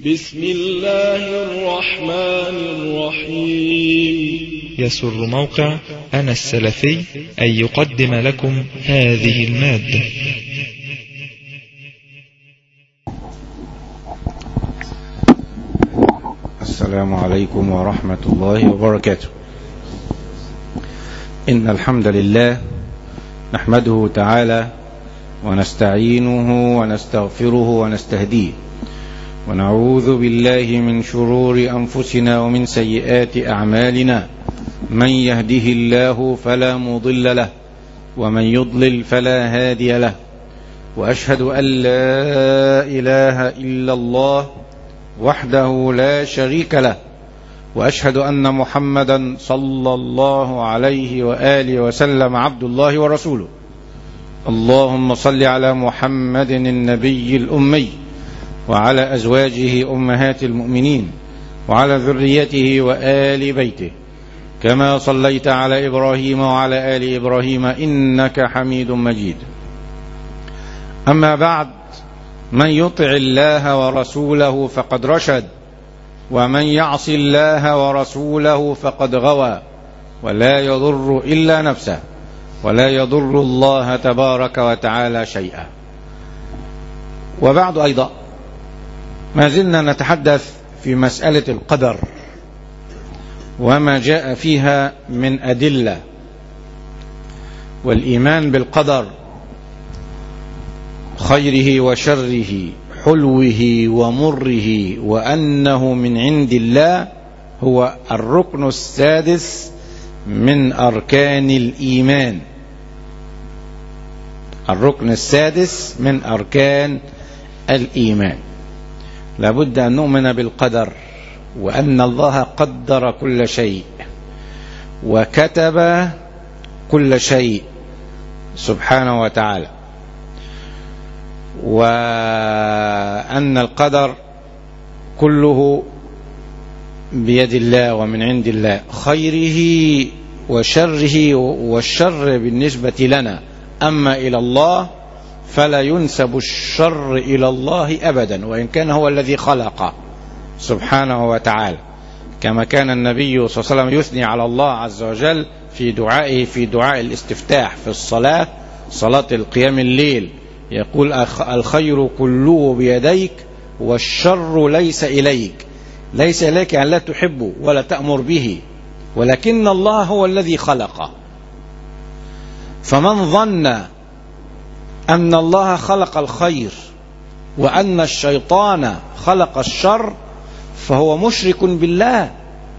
بسم الله الرحمن الرحيم يسر موقع أنا السلفي أن يقدم لكم هذه المادة السلام عليكم ورحمة الله وبركاته إن الحمد لله نحمده تعالى ونستعينه ونستغفره ونستهديه ونعوذ بالله من شرور أنفسنا ومن سيئات أعمالنا من يهده الله فلا مضل له ومن يضلل فلا هادي له وأشهد أن لا إله إلا الله وحده لا شريك له وأشهد أن محمدا صلى الله عليه وآله وسلم عبد الله ورسوله اللهم صل على محمد النبي الأمي وعلى أزواجه أمهات المؤمنين وعلى ذريته وآل بيته كما صليت على إبراهيم وعلى آل إبراهيم إنك حميد مجيد أما بعد من يطع الله ورسوله فقد رشد ومن يعص الله ورسوله فقد غوى ولا يضر إلا نفسه ولا يضر الله تبارك وتعالى شيئا وبعد أيضا ما زلنا نتحدث في مسألة القدر وما جاء فيها من أدلة والإيمان بالقدر خيره وشره حلوه ومره وأنه من عند الله هو الركن السادس من أركان الإيمان الركن السادس من أركان الإيمان لابد أن نؤمن بالقدر وأن الله قدر كل شيء وكتب كل شيء سبحانه وتعالى وأن القدر كله بيد الله ومن عند الله خيره وشره والشر بالنسبة لنا أما إلى الله فلا ينسب الشر إلى الله أبدا وإن كان هو الذي خلق سبحانه وتعالى كما كان النبي صلى الله عليه وسلم يثني على الله عز وجل في دعائه في دعاء الاستفتاح في الصلاة صلاة القيام الليل يقول الخير كله بيديك والشر ليس إليك ليس إليك أن لا تحبه ولا تأمر به ولكن الله هو الذي خلقه فمن ظن أن الله خلق الخير وأن الشيطان خلق الشر فهو مشرك بالله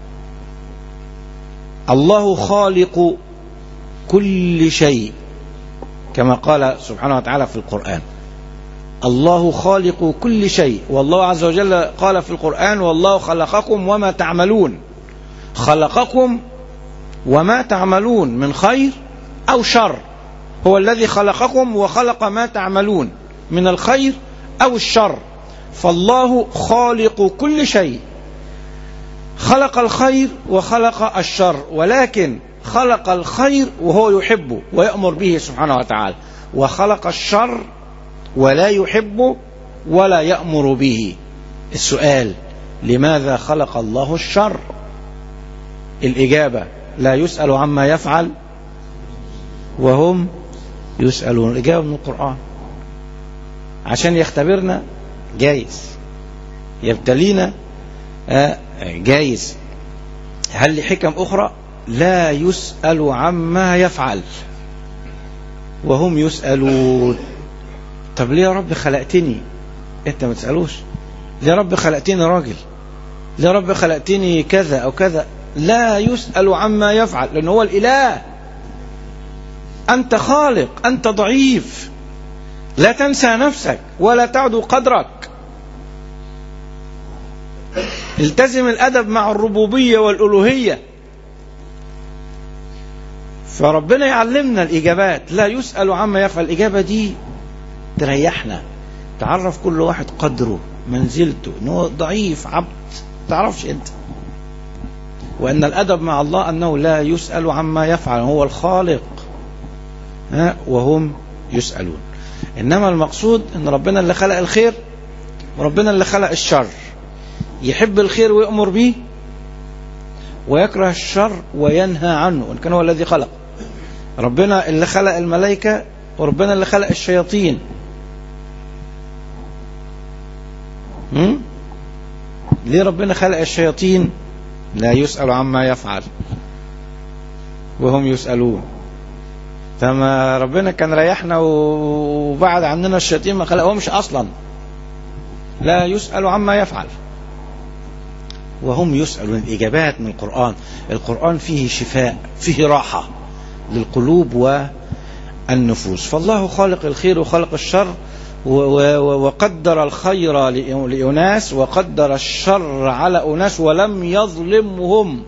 الله خالق كل شيء كما قال سبحانه وتعالى في القرآن الله خالق كل شيء والله عز وجل قال في القرآن والله خلقكم وما تعملون خلقكم وما تعملون من خير أو شر هو الذي خلقكم وخلق ما تعملون من الخير أو الشر فالله خالق كل شيء خلق الخير وخلق الشر ولكن خلق الخير وهو يحبه ويأمر به سبحانه وتعالى وخلق الشر ولا يحبه ولا يأمر به السؤال لماذا خلق الله الشر الإجابة لا يسأل عما يفعل وهم يسألون الإجابة من القرآن عشان يختبرنا جايز يبتلينا جايز هل لحكم أخرى لا يسأل عما يفعل وهم يسألون طب ليه يا رب خلقتني انت ما تسألوش ليه يا رب خلقتني راجل ليه يا رب خلقتني كذا أو كذا لا يسأل عما يفعل لأنه هو الإله أنت خالق أنت ضعيف لا تنسى نفسك ولا تعدو قدرك التزم الأدب مع الربوبية والألوهية فربنا يعلمنا الإجابات لا يسأل عما يفعل الإجابة دي تريحنا تعرف كل واحد قدره منزلته انه ضعيف عبد تعرفش انت وأن الأدب مع الله أنه لا يسأل عما يفعل هو الخالق ها وهم يسألون إنما المقصود أن ربنا اللي خلق الخير وربنا اللي خلق الشر يحب الخير ويأمر به ويكره الشر وينهى عنه وإن كان هو الذي خلق ربنا اللي خلق الملائكة وربنا اللي خلق الشياطين هم؟ ليه ربنا خلق الشياطين لا يسأل عما يفعل وهم يسألون فما ربنا كان ريحنا وبعد عننا الشياطين ما خلقهمش أصلا لا يسأل عما يفعل وهم يسألون الإجابات من القرآن القرآن فيه شفاء فيه راحة للقلوب والنفوس فالله خالق الخير وخلق الشر وقدر الخير لأناس وقدر الشر على أناس ولم يظلمهم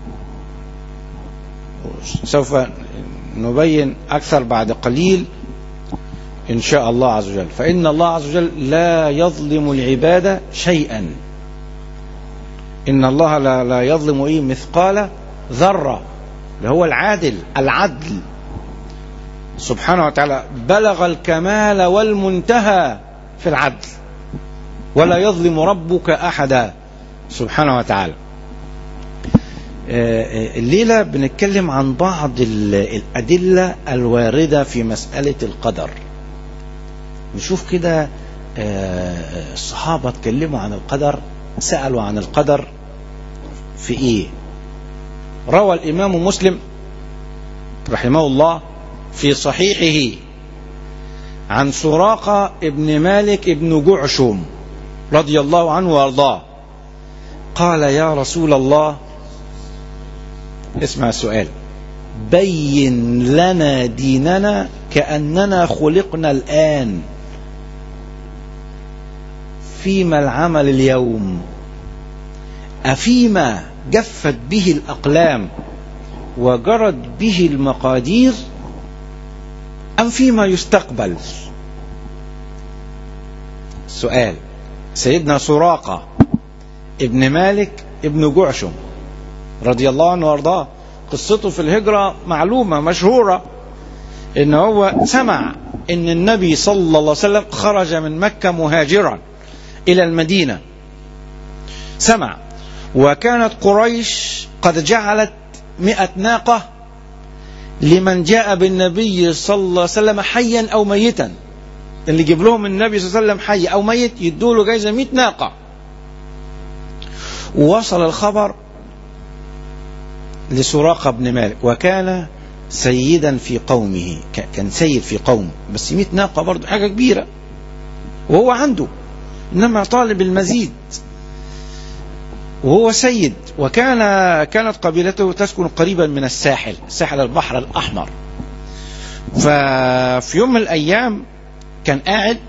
سوف نبين أكثر بعد قليل إن شاء الله عز وجل فإن الله عز وجل لا يظلم العباد شيئا إن الله لا, لا يظلم إيه مثقال ذرة اللي هو العادل العدل سبحانه وتعالى بلغ الكمال والمنتهى في العدل ولا يظلم ربك أحدا سبحانه وتعالى الليلة بنتكلم عن بعض الأدلة الواردة في مسألة القدر نشوف كده الصحابة اتكلموا عن القدر سألوا عن القدر في ايه روى الامام مسلم رحمه الله في صحيحه عن سراقة ابن مالك ابن جعشم رضي الله عنه وارضاه قال يا رسول الله اسمع السؤال بين لنا ديننا كأننا خلقنا الآن فيما العمل اليوم أفيما جفت به الأقلام وجرت به المقادير أم فيما يستقبل سؤال سيدنا سراقة ابن مالك ابن جعشم رضي الله عنه وارضاه قصته في الهجرة معلومة مشهورة ان هو سمع ان النبي صلى الله عليه وسلم خرج من مكة مهاجرا الى المدينة سمع وكانت قريش قد جعلت مئة ناقة لمن جاء بالنبي صلى الله عليه وسلم حيا أو ميتا اللي يجيب لهم النبي صلى الله عليه وسلم حي أو ميت يدوا له جايزة 100 ناقة ووصل الخبر لسراقة بن مالك وكان سيدا في قومه كان سيد في قومه بس 100 ناقة برضه حاجة كبيرة وهو عنده إنما طالب المزيد وهو سيد وكان كانت قبيلته تسكن قريبا من الساحل ساحل البحر الأحمر ففي يوم من الأيام كان قاعد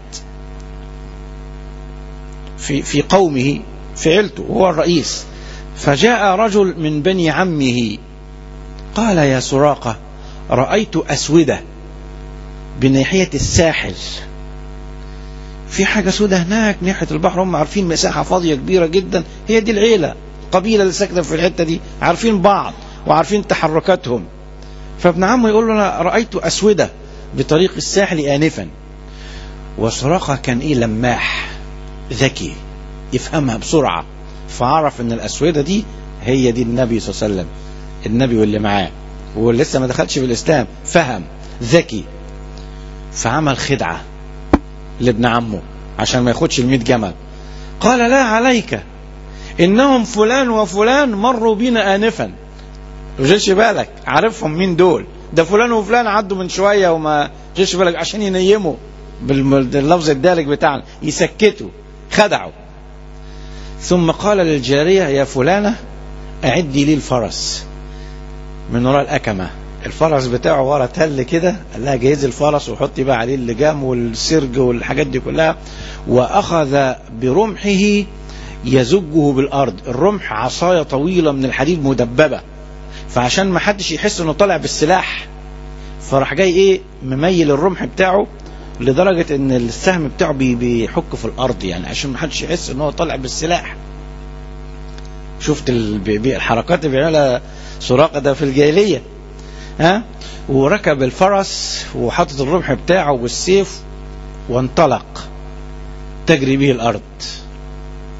في في قومه في عيلته هو الرئيس فجاء رجل من بني عمه قال يا سراقة رأيت أسودة بناحية الساحل في حاجة سودة هناك ناحية البحر هم عارفين مساحة فاضية كبيرة جدا هي دي العيلة القبيلة اللي ساكنة في الحتة دي عارفين بعض وعارفين تحركاتهم فابن عمه يقول له أنا رأيت أسودة بطريق الساحل آنفا وسراقة كان إيه لماح ذكي يفهمها بسرعة فعرف ان الأسودة دي هي دي النبي صلى الله عليه وسلم النبي واللي معاه ولسه ما دخلش في الإسلام فهم ذكي فعمل خدعة لابن عمه عشان ما ياخدش الميت جمل قال لا عليك إنهم فلان وفلان مروا بنا آنفا وجيش بالك عارفهم مين دول ده فلان وفلان عدوا من شوية وما جيش بالك عشان ينيموا باللفظ الدارج بتاعنا يسكتوا خدعوا ثم قال للجارية يا فلانة أعدي لي الفرس من وراء الأكمة الفرس بتاعه ورا تل كده قال لها جهزي الفرس وحطي بقى عليه اللجام والسرج والحاجات دي كلها وأخذ برمحه يزجه بالأرض الرمح عصاية طويلة من الحديد مدببة فعشان ما حدش يحس انه طالع بالسلاح فراح جاي ايه مميل الرمح بتاعه لدرجة ان السهم بتاعه بيحك في الارض يعني عشان ما حدش يحس ان هو طالع بالسلاح شفت الحركات اللي بيعملها سراقة ده في الجاهلية ها وركب الفرس وحطت الرمح بتاعه والسيف وانطلق تجري به الارض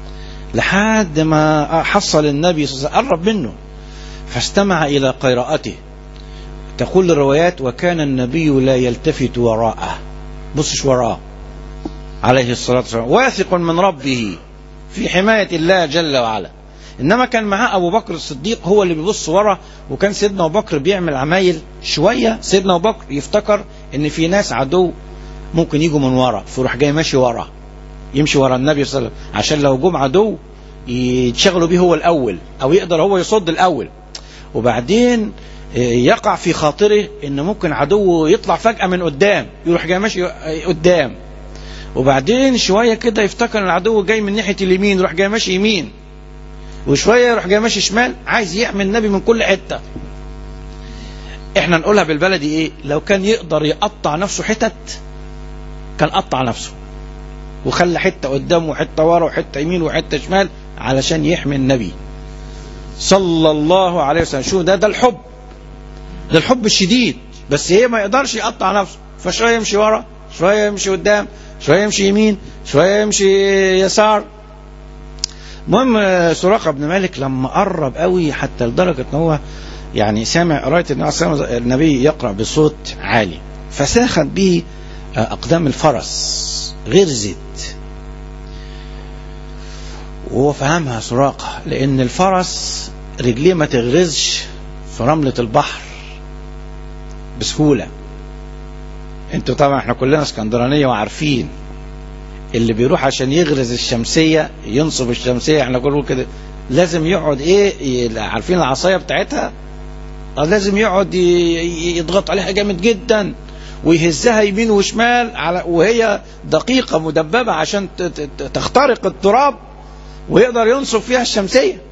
لحد ما حصل النبي صلى الله عليه وسلم قرب منه فاستمع إلى قراءته تقول الروايات وكان النبي لا يلتفت وراءه بصش وراءه عليه الصلاة والسلام واثق من ربه في حماية الله جل وعلا إنما كان معاه أبو بكر الصديق هو اللي بيبص ورا وكان سيدنا أبو بكر بيعمل عمايل شوية سيدنا أبو بكر يفتكر إن في ناس عدو ممكن يجوا من ورا فيروح جاي ماشي ورا يمشي ورا النبي صلى الله عليه وسلم عشان لو جم عدو يتشغلوا بيه هو الأول أو يقدر هو يصد الأول وبعدين يقع في خاطره ان ممكن عدو يطلع فجأة من قدام يروح جاي ماشي قدام وبعدين شوية كده يفتكر ان العدو جاي من ناحية اليمين يروح جاي ماشي يمين وشوية يروح جاي ماشي شمال عايز يعمل النبي من كل حتة احنا نقولها بالبلدي ايه لو كان يقدر يقطع نفسه حتت كان قطع نفسه وخلى حتة قدام وحتة ورا وحتة يمين وحتة شمال علشان يحمي النبي صلى الله عليه وسلم شوف ده ده الحب ده الحب الشديد بس ايه ما يقدرش يقطع نفسه فشويه يمشي ورا شويه يمشي قدام شويه يمشي يمين شويه يمشي يسار المهم سراقه بن مالك لما قرب قوي حتى لدرجه ان هو يعني سامع قرايه النبي يقرا بصوت عالي فساخت به اقدام الفرس غرزت وهو فهمها سراقه لان الفرس رجليه ما تغرزش في رمله البحر بسهولة انتوا طبعا احنا كلنا اسكندرانية وعارفين اللي بيروح عشان يغرز الشمسية ينصب الشمسية احنا كله كده لازم يقعد ايه عارفين العصاية بتاعتها لازم يقعد يضغط عليها جامد جدا ويهزها يمين وشمال على وهي دقيقة مدببة عشان تخترق التراب ويقدر ينصب فيها الشمسية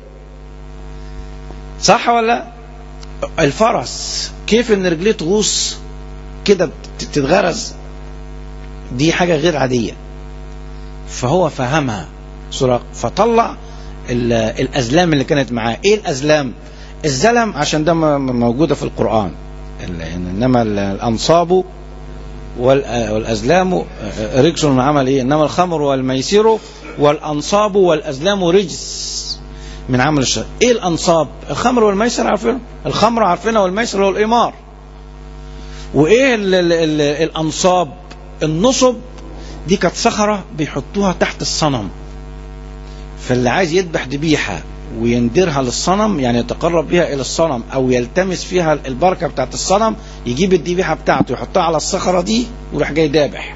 صح ولا الفرس كيف ان رجليه تغوص كده تتغرز دي حاجة غير عادية فهو فهمها سراق فطلع الأزلام اللي كانت معاه ايه الأزلام الزلم عشان ده موجودة في القرآن إنما الأنصاب والأزلام رجس من عمل إيه إنما الخمر والميسر والأنصاب والأزلام رجس من عمل الشر ايه الانصاب الخمر والميسر عارفينه الخمر عارفينها والميسر هو القمار وايه ال ال ال الانصاب النصب دي كانت صخره بيحطوها تحت الصنم فاللي عايز يذبح ذبيحه ويندرها للصنم يعني يتقرب بها الى الصنم او يلتمس فيها البركه بتاعت الصنم يجيب الذبيحه بتاعته يحطها على الصخره دي ويروح جاي دابح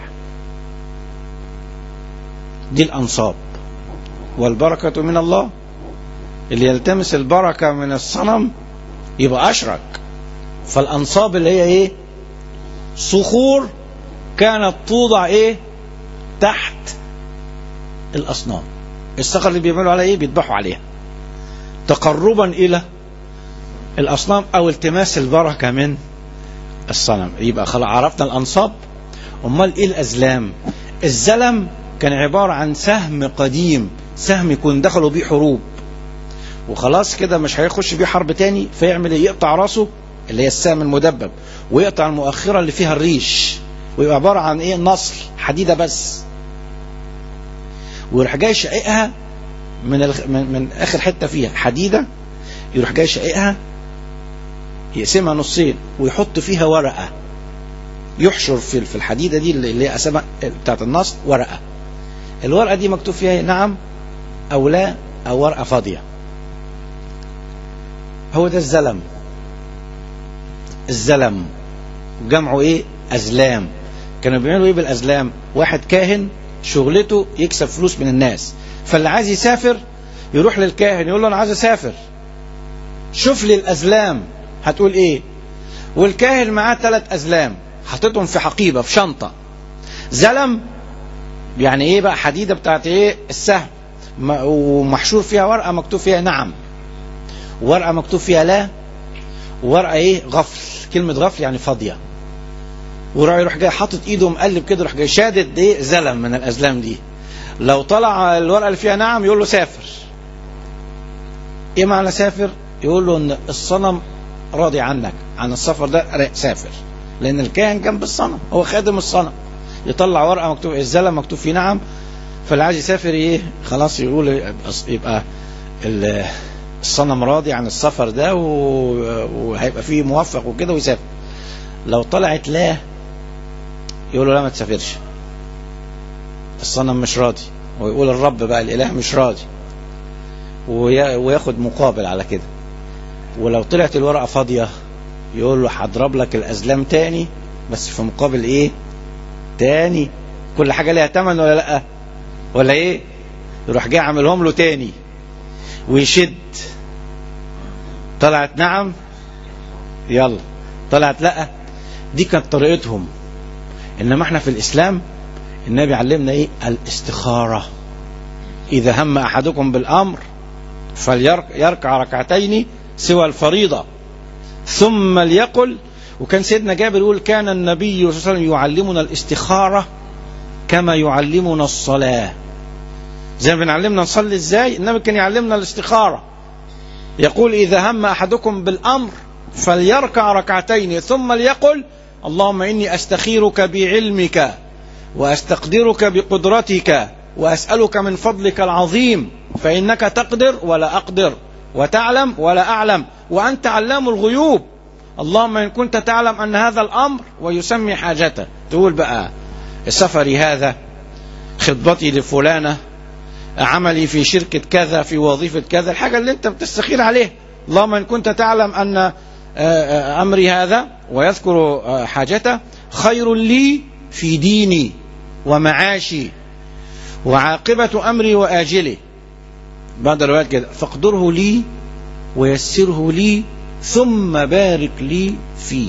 دي الانصاب والبركه من الله اللي يلتمس البركة من الصنم يبقى أشرك فالأنصاب اللي هي إيه صخور كانت توضع إيه تحت الأصنام الصخر اللي بيعملوا عليها إيه بيذبحوا عليها تقربا إلى الأصنام أو التماس البركة من الصنم يبقى خلاص عرفنا الأنصاب أمال إيه الأزلام الزلم كان عبارة عن سهم قديم سهم يكون دخلوا بيه حروب وخلاص كده مش هيخش بيه حرب تاني فيعمل ايه يقطع راسه اللي هي السهم المدبب ويقطع المؤخرة اللي فيها الريش ويبقى عبارة عن ايه نصل حديدة بس ويروح جاي شقيقها من, الخ... من من اخر حتة فيها حديدة يروح جاي شقيقها يقسمها نصين ويحط فيها ورقة يحشر في في الحديدة دي اللي هي اسمها بتاعت النصل ورقة الورقة دي مكتوب فيها نعم او لا او ورقة فاضية هو ده الزلم الزلم جمعه ايه ازلام كانوا بيعملوا ايه بالازلام واحد كاهن شغلته يكسب فلوس من الناس فاللي عايز يسافر يروح للكاهن يقول له انا عايز اسافر شوف لي الازلام هتقول ايه والكاهن معاه ثلاث ازلام حاططهم في حقيبه في شنطه زلم يعني ايه بقى حديده بتاعت ايه السهم ومحشور فيها ورقه مكتوب فيها نعم ورقه مكتوب فيها لا ورقه ايه غفل كلمه غفل يعني فاضيه وراح يروح جاي حاطط ايده مقلب كده يروح جاي شادد ايه زلم من الازلام دي لو طلع الورقه اللي فيها نعم يقول له سافر ايه معنى سافر يقول له ان الصنم راضي عنك عن السفر ده سافر لان الكاهن جنب الصنم هو خادم الصنم يطلع ورقه مكتوب الزلم مكتوب فيه نعم فاللي عايز يسافر ايه خلاص يقول يبقى ال- الصنم راضي عن السفر ده و- وهيبقى فيه موفق وكده ويسافر لو طلعت لا يقول له لا ما تسافرش الصنم مش راضي ويقول الرب بقى الاله مش راضي ويا- وياخد مقابل على كده ولو طلعت الورقه فاضيه يقول له هضرب لك الازلام تاني بس في مقابل ايه تاني كل حاجه ليها ثمن ولا لا ولا ايه يروح جاي عاملهم له تاني ويشد طلعت نعم يلا طلعت لا دي كانت طريقتهم انما احنا في الاسلام النبي علمنا ايه الاستخاره اذا هم احدكم بالامر فليركع ركعتين سوى الفريضه ثم ليقل وكان سيدنا جابر يقول كان النبي صلى الله عليه وسلم يعلمنا الاستخاره كما يعلمنا الصلاه زي ما بنعلمنا نصلي ازاي النبي كان يعلمنا الاستخاره يقول اذا هم احدكم بالامر فليركع ركعتين ثم ليقل اللهم اني استخيرك بعلمك واستقدرك بقدرتك واسالك من فضلك العظيم فانك تقدر ولا اقدر وتعلم ولا اعلم وانت علام الغيوب اللهم ان كنت تعلم ان هذا الامر ويسمي حاجته تقول بقى سفري هذا خطبتي لفلانه عملي في شركة كذا في وظيفة كذا الحاجة اللي انت بتستخير عليها اللهم ان كنت تعلم ان آه، آه، امري هذا ويذكر آه، حاجته خير لي في ديني ومعاشي وعاقبة امري واجله بعد الروايات كده فاقدره لي ويسره لي ثم بارك لي فيه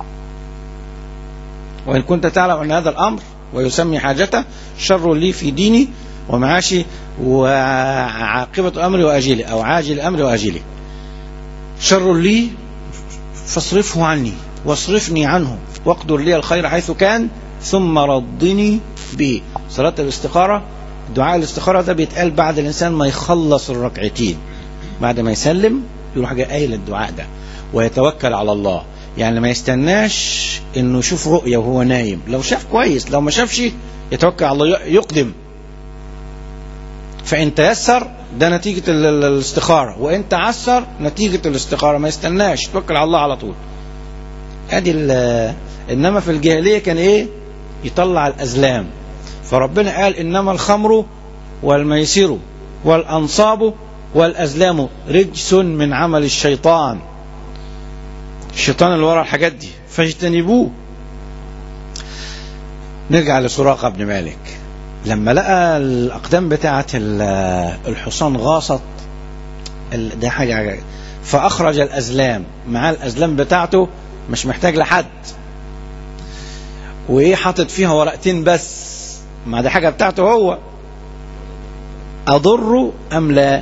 وإن كنت تعلم أن هذا الأمر ويسمي حاجته شر لي في ديني ومعاشي وعاقبة أمري وأجلي أو عاجل أمري وأجلي شر لي فاصرفه عني واصرفني عنه واقدر لي الخير حيث كان ثم ردني به صلاة الاستخارة دعاء الاستخارة ده بيتقال بعد الإنسان ما يخلص الركعتين بعد ما يسلم يروح جاي قايل الدعاء ده ويتوكل على الله يعني ما يستناش انه يشوف رؤية وهو نايم لو شاف كويس لو ما شافش يتوكل على الله يقدم فإن تيسر ده نتيجة ال- ال- الاستخارة وإن تعسر نتيجة الاستخارة ما يستناش يتوكل على الله على طول ادي ال- انما في الجاهلية كان ايه يطلع الازلام فربنا قال انما الخمر والميسر والانصاب والازلام رجس من عمل الشيطان الشيطان اللي ورا الحاجات دي فاجتنبوه نرجع لسراقة بن مالك لما لقى الأقدام بتاعة ال- الحصان غاصت ال- ده حاجة عجيبة. فأخرج الأزلام مع الأزلام بتاعته مش محتاج لحد وإيه حاطط فيها ورقتين بس ما دي حاجة بتاعته هو أضر أم لا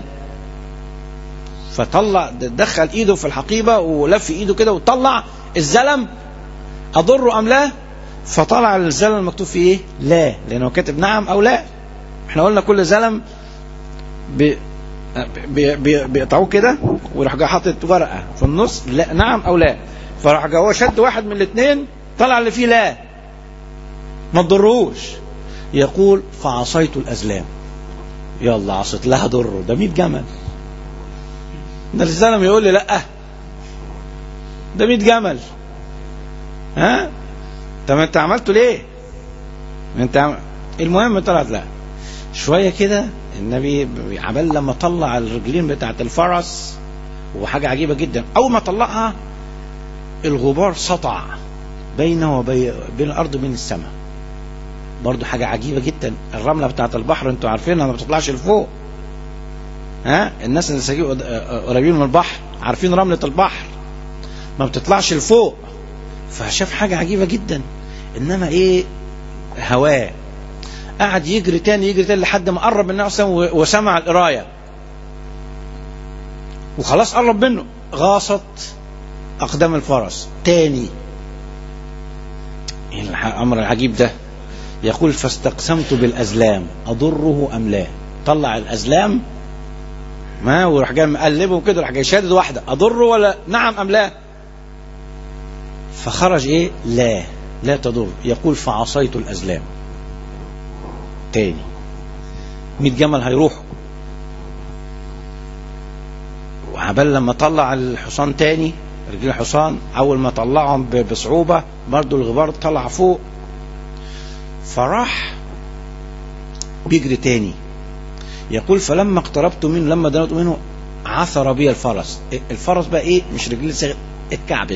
فطلع دخل ايده في الحقيبة ولف ايده كده وطلع الزلم أضر أم لا فطلع الزلم المكتوب فيه ايه لا لأنه كاتب نعم أو لا احنا قلنا كل زلم بي بي- بي- بيقطعوه كده ويروح جاي حاطط ورقة في النص لا نعم أو لا فراح جاي هو شد واحد من الاثنين طلع اللي فيه لا ما تضروش يقول فعصيت الأزلام يلا عصيت لها ضره ده 100 جمل ده الزلم يقول لي لا ده 100 جمل ها طب انت عملته ليه انت عم... المهم طلعت لا شويه كده النبي عبال لما طلع الرجلين بتاعت الفرس وحاجه عجيبه جدا اول ما طلعها الغبار سطع بينه وبين بين الارض وبين السماء برضو حاجه عجيبه جدا الرمله بتاعت البحر انتوا عارفينها ما بتطلعش لفوق ها الناس اللي ساكنين قد- قريبين من البحر عارفين رمله البحر ما بتطلعش لفوق فشاف حاجه عجيبه جدا انما ايه هواه قعد يجري تاني يجري تاني لحد ما قرب من النبي صلى الله عليه وسلم وسمع القرايه وخلاص قرب منه غاصت اقدام الفرس تاني إيه الح- الامر العجيب ده يقول فاستقسمت بالازلام اضره ام لا طلع الازلام ما وراح جاي مقلبه كده راح جاي شادد واحده اضره ولا نعم ام لا فخرج ايه لا لا تضر يقول فعصيت الازلام تاني 100 جمل هيروحوا وعبال لما طلع الحصان تاني رجل الحصان اول ما طلعهم ب- بصعوبة برضو الغبار طلع فوق فراح بيجري تاني يقول فلما اقتربت منه لما دنوت منه عثر بي الفرس الفرس بقى ايه مش رجليه صغير اتكعبل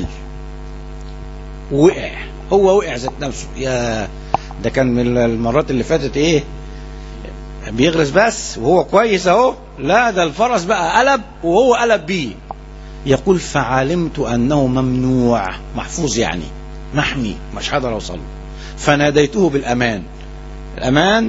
وقع هو وقع ذات نفسه يا ده كان من المرات اللي فاتت ايه بيغرس بس وهو كويس اهو لا ده الفرس بقى قلب وهو قلب بيه يقول فعلمت انه ممنوع محفوظ يعني محمي مش هقدر اوصل له. فناديته بالامان الامان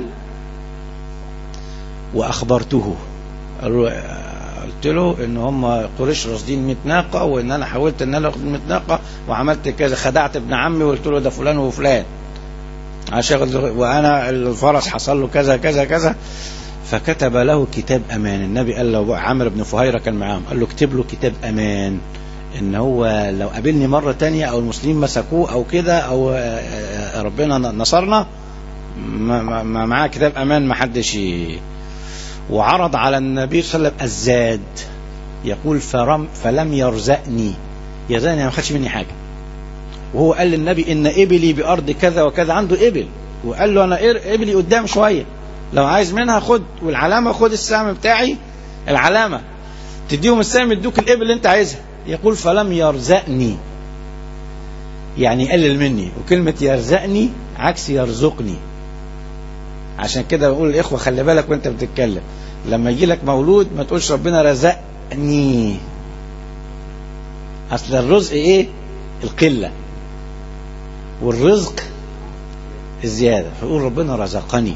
واخبرته قلت له ان هم قريش راصدين 100 ناقه وان انا حاولت ان انا اخد 100 ناقه وعملت كذا خدعت ابن عمي وقلت له ده فلان وفلان عشان وانا الفرس حصل له كذا كذا كذا فكتب له كتاب امان النبي قال له عامر بن فهيره كان معاهم قال له اكتب له كتاب امان ان هو لو قابلني مره تانية او المسلمين مسكوه او كده او آه، آه، ربنا نصرنا ما- ما- ما- معاه كتاب امان ما حدش ي- وعرض على النبي صلى الله عليه وسلم الزاد يقول فرم فلم يرزقني يرزقني ما خدش مني حاجه وهو قال للنبي ان ابلي بارض كذا وكذا عنده ابل وقال له انا إر- ابلي قدام شويه لو عايز منها خد والعلامه خد السهم بتاعي العلامه تديهم السهم يدوك الابل اللي انت عايزها يقول فلم يرزقني يعني يقلل مني وكلمه يرزقني عكس يرزقني عشان كده بقول الاخوه خلي بالك وانت بتتكلم لما يجي لك مولود ما تقولش ربنا رزقني اصل الرزق ايه القله والرزق الزياده فيقول ربنا رزقني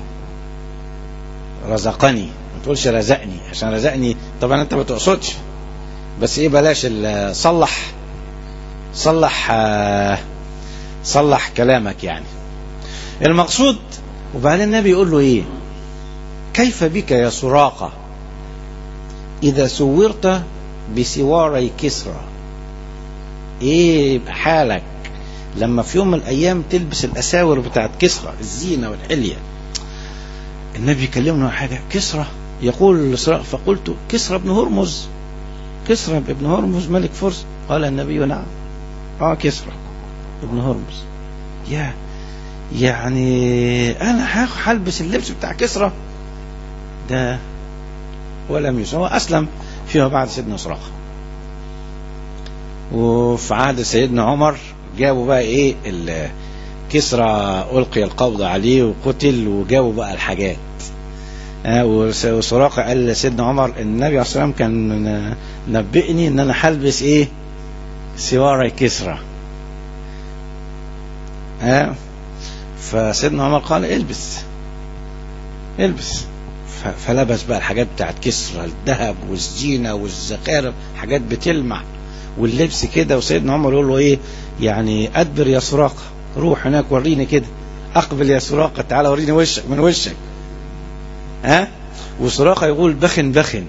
رزقني ما تقولش رزقني عشان رزقني طبعا انت ما تقصدش بس ايه بلاش ال- صلح صلح آه، صلح كلامك يعني المقصود وبعدين النبي يقول له ايه كيف بك يا سراقة اذا سورت بسواري كسرى ايه يبقى حالك لما في يوم من الايام تلبس الاساور بتاعت كسرى الزينة والحلية النبي يكلمنا عن حاجة كسرى يقول لسراقة فقلت كسرى ابن هرمز كسرى ابن هرمز ملك فرس قال النبي نعم اه كسرى ابن هرمز يا يعني انا هاخ- هلبس اللبس بتاع كسرى ده ولم يسلم هو اسلم فيما بعد سيدنا سراقه وفي عهد سيدنا عمر جابوا بقى ايه ال- كسرى القي القبض عليه وقتل وجابوا بقى الحاجات آه، وس- وسراقه قال لسيدنا عمر النبي عليه الصلاه والسلام كان نبئني ان انا هلبس ايه سواري كسرى ها فسيدنا عمر قال البس البس ف- فلبس بقى الحاجات بتاعت كسرى الذهب والزينة والزخارف حاجات بتلمع واللبس كده وسيدنا عمر يقول له ايه يعني ادبر يا سراقة روح هناك وريني كده اقبل يا سراقة تعالى وريني وشك من وشك ها وسراقة يقول بخن بخن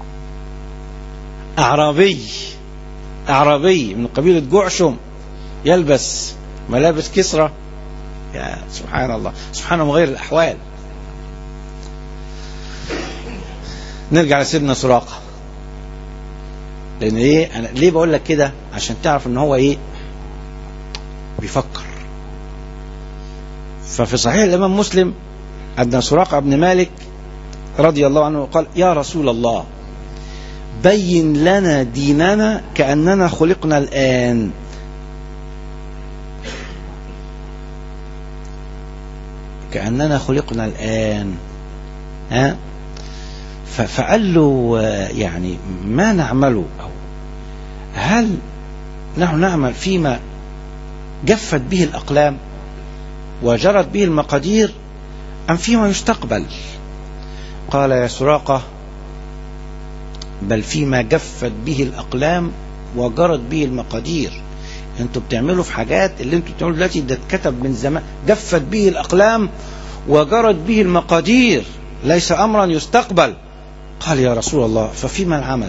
اعرابي اعرابي من قبيلة جعشم يلبس ملابس كسرى يا سبحان الله سبحان مغير الأحوال نرجع لسيدنا سراقة لأن إيه أنا ليه بقول لك كده عشان تعرف إن هو إيه بيفكر ففي صحيح الإمام مسلم أن سراقة بن مالك رضي الله عنه قال يا رسول الله بين لنا ديننا كأننا خلقنا الآن كأننا خلقنا الآن ها ف- فقال له آه، يعني ما نعمله أو هل نحن نعمل فيما جفت به الأقلام وجرت به المقادير أم فيما يستقبل قال يا سراقة بل فيما جفت به الأقلام وجرت به المقادير انتوا بتعملوا في حاجات اللي انتوا بتعملوا دلوقتي ده اتكتب من زمان جفت به الأقلام وجرت به المقادير ليس أمرا يستقبل قال يا رسول الله ففيما العمل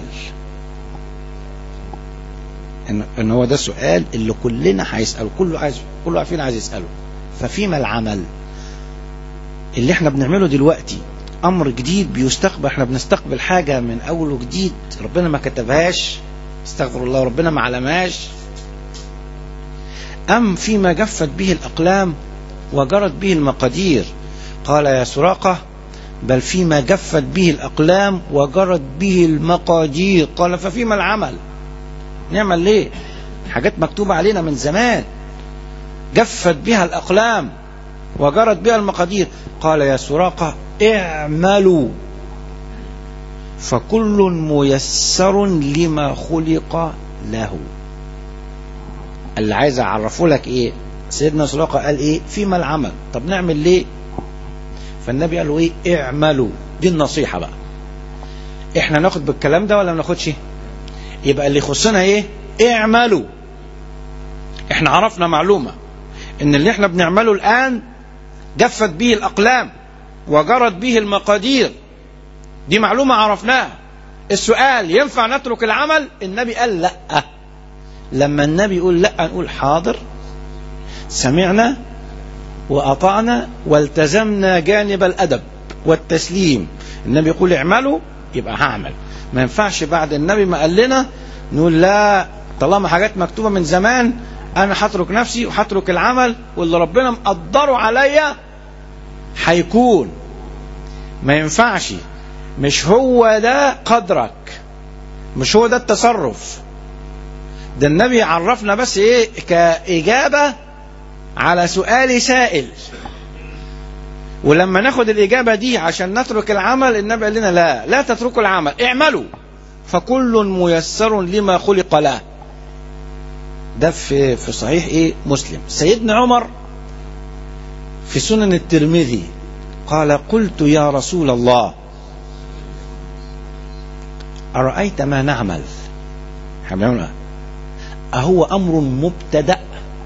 ان, إن هو ده السؤال اللي كلنا هيسأله كله عايز كله عارفين عايز يسأله ففيما العمل اللي احنا بنعمله دلوقتي امر جديد بيستقبل احنا بنستقبل حاجه من اول وجديد ربنا ما كتبهاش استغفر الله ربنا ما علمهاش ام فيما جفت به الاقلام وجرت به المقادير قال يا سراقه بل فيما جفت به الاقلام وجرت به المقادير قال ففيما العمل نعمل ليه حاجات مكتوبه علينا من زمان جفت بها الاقلام وجرت بها المقادير قال يا سراقه اعملوا فكل ميسر لما خلق له اللي عايز اعرفه لك ايه سيدنا سراقه قال ايه فيما العمل طب نعمل ليه فالنبي قال له ايه اعملوا دي النصيحه بقى احنا ناخد بالكلام ده ولا ما ناخدش يبقى اللي يخصنا ايه اعملوا احنا عرفنا معلومه ان اللي احنا بنعمله الان جفت به الاقلام وجرت به المقادير دي معلومة عرفناها السؤال ينفع نترك العمل النبي قال لا لما النبي يقول لا نقول حاضر سمعنا وأطعنا والتزمنا جانب الأدب والتسليم النبي يقول اعملوا يبقى هعمل ما ينفعش بعد النبي ما قال لنا نقول لا طالما حاجات مكتوبة من زمان أنا هترك نفسي وهترك العمل واللي ربنا مقدره عليا هيكون ما ينفعش مش هو ده قدرك مش هو ده التصرف ده النبي عرفنا بس ايه كإجابة على سؤال سائل ولما ناخد الإجابة دي عشان نترك العمل النبي قال لنا لا لا تتركوا العمل اعملوا فكل ميسر لما خلق له ده في في صحيح ايه مسلم سيدنا عمر في سنن الترمذي قال قلت يا رسول الله أرأيت ما نعمل حملنا أهو أمر مبتدأ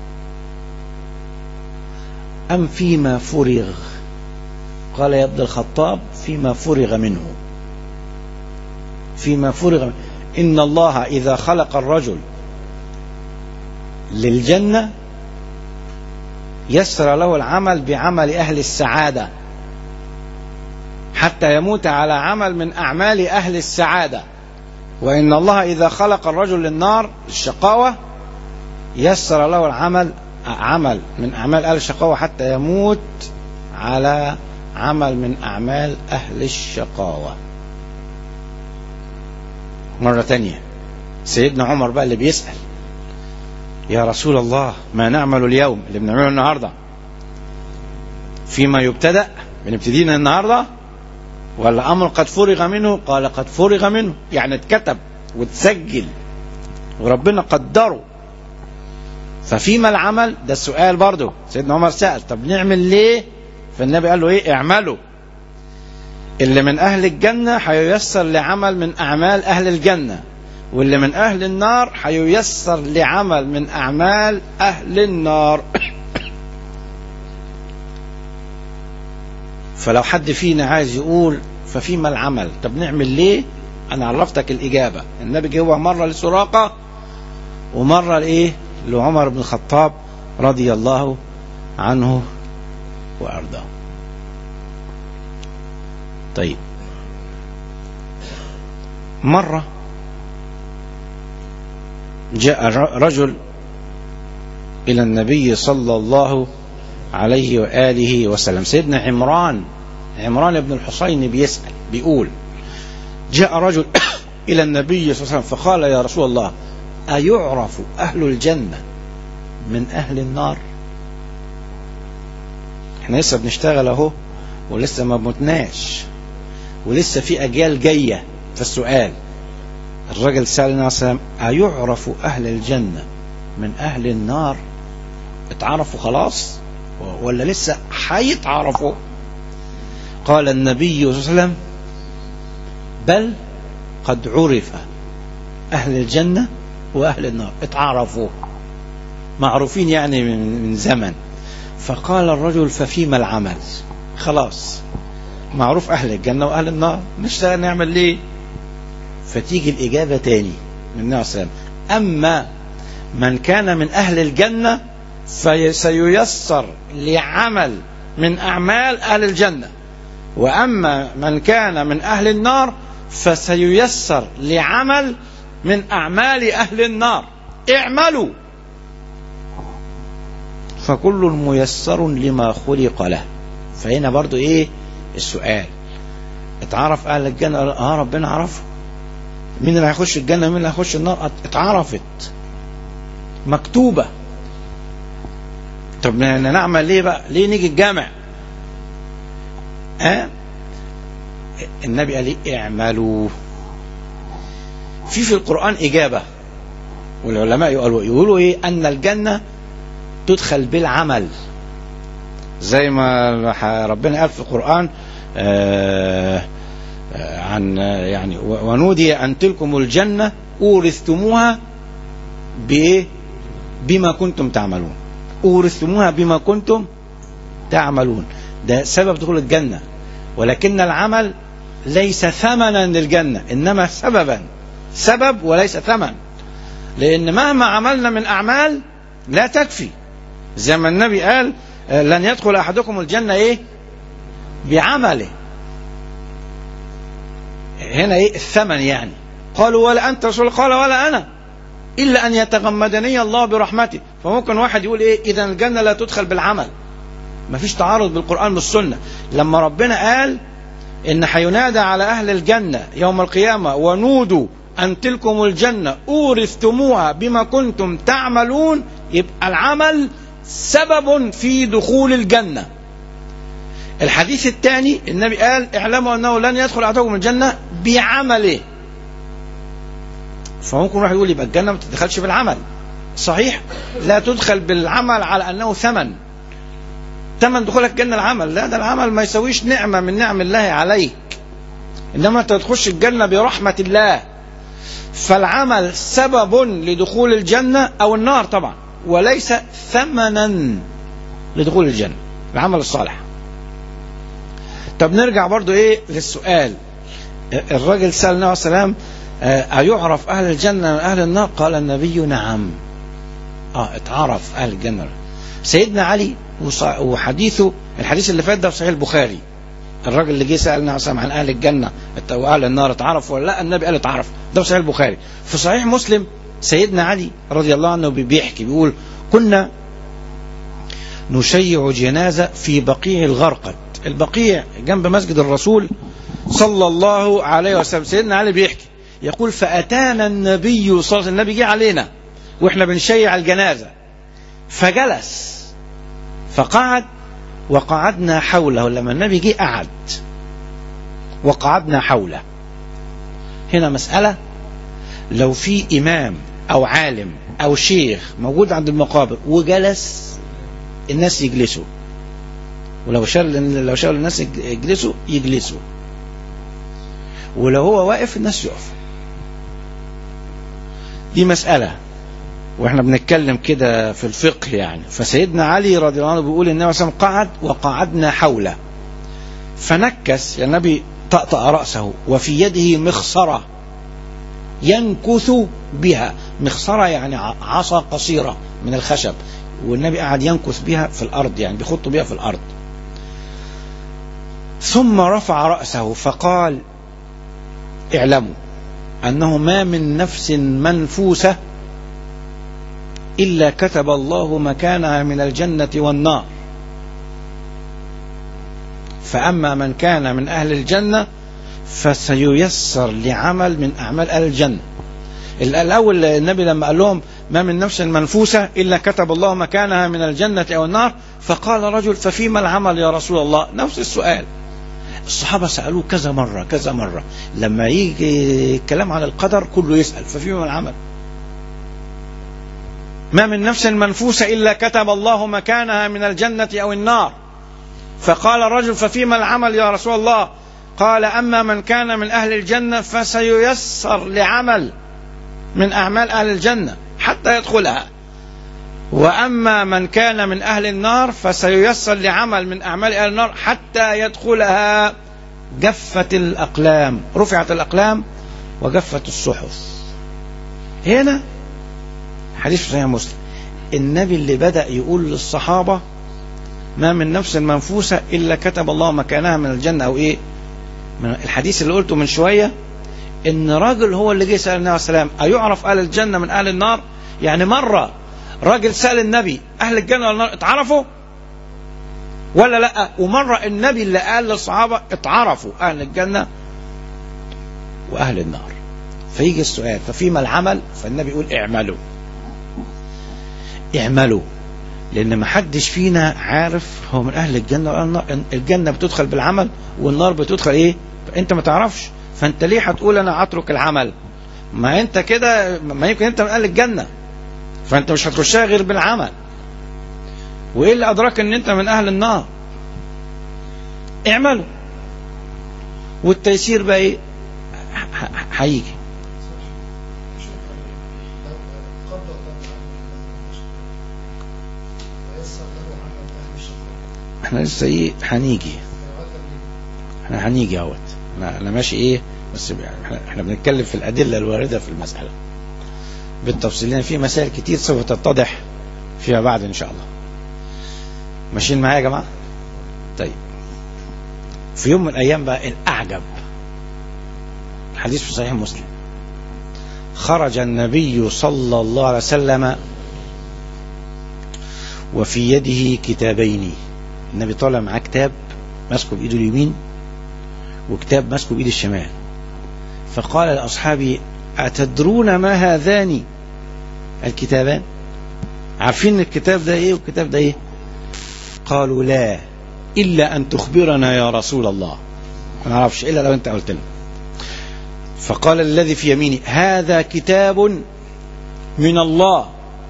أم فيما فرغ قال يا ابن الخطاب فيما فرغ منه فيما فرغ منه إن الله إذا خلق الرجل للجنة يسر له العمل بعمل أهل السعادة حتى يموت على عمل من أعمال أهل السعادة وإن الله إذا خلق الرجل للنار الشقاوة يسر له العمل عمل من أعمال أهل الشقاوة حتى يموت على عمل من أعمال أهل الشقاوة مرة تانية سيدنا عمر بقى اللي بيسأل يا رسول الله ما نعمل اليوم اللي بنعمله النهاردة فيما يبتدأ بنبتدينا النهارده ولا امر قد فرغ منه قال قد فرغ منه يعني اتكتب واتسجل وربنا قدره ففيما العمل ده السؤال برضه سيدنا عمر سأل طب نعمل ليه فالنبي قال له ايه اعملوا اللي من اهل الجنة هييسر لعمل من اعمال اهل الجنة واللي من اهل النار هييسر لعمل من اعمال اهل النار فلو حد فينا عايز يقول ففيما العمل طب نعمل ليه انا عرفتك الاجابه النبي جه مره لسراقه ومره لايه لعمر بن الخطاب رضي الله عنه وارضاه طيب مره جاء رجل الى النبي صلى الله عليه وآله وسلم سيدنا عمران عمران بن الحصين بيسأل بيقول جاء رجل إلى النبي صلى الله عليه وسلم فقال يا رسول الله أيعرف أهل الجنة من أهل النار احنا لسه بنشتغل اهو ولسه ما متناش ولسه في أجيال جاية في السؤال الرجل سأل النبي صلى الله عليه وسلم أيعرف أهل الجنة من أهل النار اتعرفوا خلاص ولا لسه هيتعرفوا قال النبي صلى الله عليه وسلم بل قد عرف أهل الجنة وأهل النار اتعرفوا معروفين يعني من زمن فقال الرجل ففيما العمل خلاص معروف أهل الجنة وأهل النار نشتغل نعمل ليه فتيجي الإجابة تاني من النبي صلى الله عليه وسلم أما من كان من أهل الجنة فسييسر لعمل من أعمال أهل الجنة وأما من كان من أهل النار فسييسر لعمل من أعمال أهل النار اعملوا فكل ميسر لما خلق له فهنا برضو ايه السؤال اتعرف اهل الجنة اه ربنا عرفه مين اللي هيخش الجنة ومين اللي هيخش النار اتعرفت مكتوبة طب نعمل ليه بقى ليه نيجي الجامع ها أه؟ النبي قال ايه اعملوا في في القرآن إجابة والعلماء يقولوا يقولوا ايه ان الجنة تدخل بالعمل زي ما ربنا قال في القرآن آه عن يعني ونودي أن تلكم الجنة أورثتموها بإيه؟ بما كنتم تعملون أورثتموها بما كنتم تعملون ده سبب دخول الجنة ولكن العمل ليس ثمنا للجنة إنما سببا سبب وليس ثمن لأن مهما عملنا من أعمال لا تكفي زي ما النبي قال لن يدخل أحدكم الجنة إيه بعمله هنا إيه الثمن يعني قالوا ولا أنت رسول قال ولا أنا إلا أن يتغمدني الله برحمته فممكن واحد يقول إيه إذا الجنة لا تدخل بالعمل ما فيش تعارض بالقرآن والسنة لما ربنا قال إن حينادى على أهل الجنة يوم القيامة ونودوا أن تلكم الجنة أورثتموها بما كنتم تعملون يبقى العمل سبب في دخول الجنة الحديث الثاني النبي قال اعلموا أنه لن يدخل أحدكم الجنة بعمله فممكن واحد يقول يبقى الجنة ما تدخلش بالعمل صحيح لا تدخل بالعمل على أنه ثمن ثمن دخولك الجنة العمل لا ده العمل ما يسويش نعمة من نعم الله عليك إنما أنت تخش الجنة برحمة الله فالعمل سبب لدخول الجنة أو النار طبعا وليس ثمنا لدخول الجنة العمل الصالح طب نرجع برضو ايه للسؤال الراجل سأل النبي عليه السلام أيعرف أهل الجنة من أهل النار قال النبي نعم اه اتعرف أهل الجنة سيدنا علي وحديثه الحديث اللي فات ده في صحيح البخاري الراجل اللي جه سأل النبي عليه عن أهل الجنة وأهل النار اتعرف ولا لا النبي قال اتعرف ده في صحيح البخاري في صحيح مسلم سيدنا علي رضي الله عنه بيحكي بيقول كنا نشيع جنازة في بقيع الغرقد البقيع جنب مسجد الرسول صلى الله عليه وسلم سيدنا علي بيحكي يقول فأتانا النبي صلى الله عليه وسلم النبي جه علينا واحنا بنشيع الجنازة فجلس فقعد وقعدنا حوله لما النبي جه قعد وقعدنا حوله هنا مسألة لو في إمام أو عالم أو شيخ موجود عند المقابر وجلس الناس يجلسوا ولو شال لو شال الناس يجلسوا يجلسوا ولو هو واقف الناس يقف دي مسألة واحنا بنتكلم كده في الفقه يعني فسيدنا علي رضي الله عنه بيقول النبي صلى الله عليه وسلم قعد وقعدنا حوله فنكس يا النبي طأطأ رأسه وفي يده مخصرة ينكث بها مخصرة يعني عصا قصيرة من الخشب والنبي قعد ينكث بها في الأرض يعني بيخط بها في الأرض ثم رفع رأسه فقال اعلموا أنه ما من نفس منفوسة إلا كتب الله مكانها من الجنة والنار فأما من كان من أهل الجنة فسييسر لعمل من أعمال أهل الجنة الأول النبي لما قال لهم ما من نفس منفوسة إلا كتب الله مكانها من الجنة أو النار فقال رجل ففيما العمل يا رسول الله نفس السؤال الصحابة سألوه كذا مرة كذا مرة لما يجي الكلام عن القدر كله يسأل ففيما العمل ما من نفس منفوسة إلا كتب الله مكانها من الجنة أو النار فقال الرجل ففيما العمل يا رسول الله قال أما من كان من أهل الجنة فسييسر لعمل من أعمال أهل الجنة حتى يدخلها وأما من كان من أهل النار فسييسر لعمل من أعمال أهل النار حتى يدخلها جفت الأقلام رفعت الأقلام وجفت الصحف هنا حديث صحيح مسلم النبي اللي بدأ يقول للصحابة ما من نفس منفوسة إلا كتب الله مكانها من الجنة أو إيه من الحديث اللي قلته من شوية إن راجل هو اللي جه سأل النبي عليه السلام أيعرف أهل الجنة من أهل النار يعني مرة راجل سأل النبي أهل الجنة ولا النار اتعرفوا ولا لا ومرة النبي اللي قال للصحابة اتعرفوا أهل الجنة وأهل النار فيجي السؤال ففيما العمل فالنبي يقول اعملوا اعملوا لأن ما حدش فينا عارف هو من أهل الجنة ولا النار الجنة بتدخل بالعمل والنار بتدخل إيه أنت ما تعرفش فأنت ليه هتقول أنا أترك العمل ما أنت كده ما يمكن أنت من أهل الجنة فأنت مش هتخشها غير بالعمل وإيه اللي أدراك أن أنت من أهل النار اعملوا والتيسير بقى إيه هيجي احنا لسه ايه هنيجي احنا هنيجي اهوت انا انا ماشي ايه بس احنا, احنا بنتكلم في الادله الوارده في المساله بالتفصيل لان في مسائل كتير سوف تتضح فيما بعد ان شاء الله ماشيين معايا يا جماعه طيب في يوم من الايام بقى الاعجب الحديث في صحيح مسلم خرج النبي صلى الله عليه وسلم وفي يده كتابين النبي طالع معاه كتاب ماسكه بايده اليمين وكتاب ماسكه بايده الشمال فقال لاصحابه اتدرون ما هذان الكتابان عارفين الكتاب ده ايه والكتاب ده ايه قالوا لا الا ان تخبرنا يا رسول الله ما نعرفش الا لو انت قلت لنا فقال الذي في يميني هذا كتاب من الله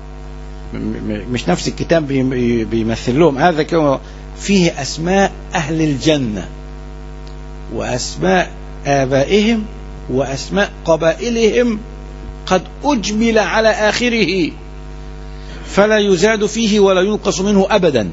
مش نفس الكتاب بيمثل لهم هذا كتاب فيه أسماء أهل الجنة وأسماء آبائهم وأسماء قبائلهم قد أجمل على آخره فلا يزاد فيه ولا ينقص منه أبدا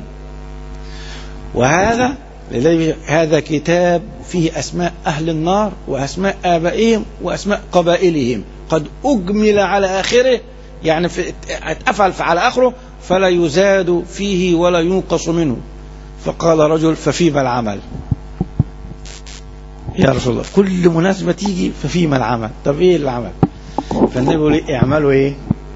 وهذا هذا كتاب فيه أسماء أهل النار وأسماء آبائهم وأسماء قبائلهم قد أجمل على آخره يعني في اتقفل على آخره فلا يزاد فيه ولا ينقص منه فقال رجل ففيما العمل يا رسول الله كل مناسبة تيجي ففيما العمل طب ايه العمل فالنبي يقول ايه اعملوا ايه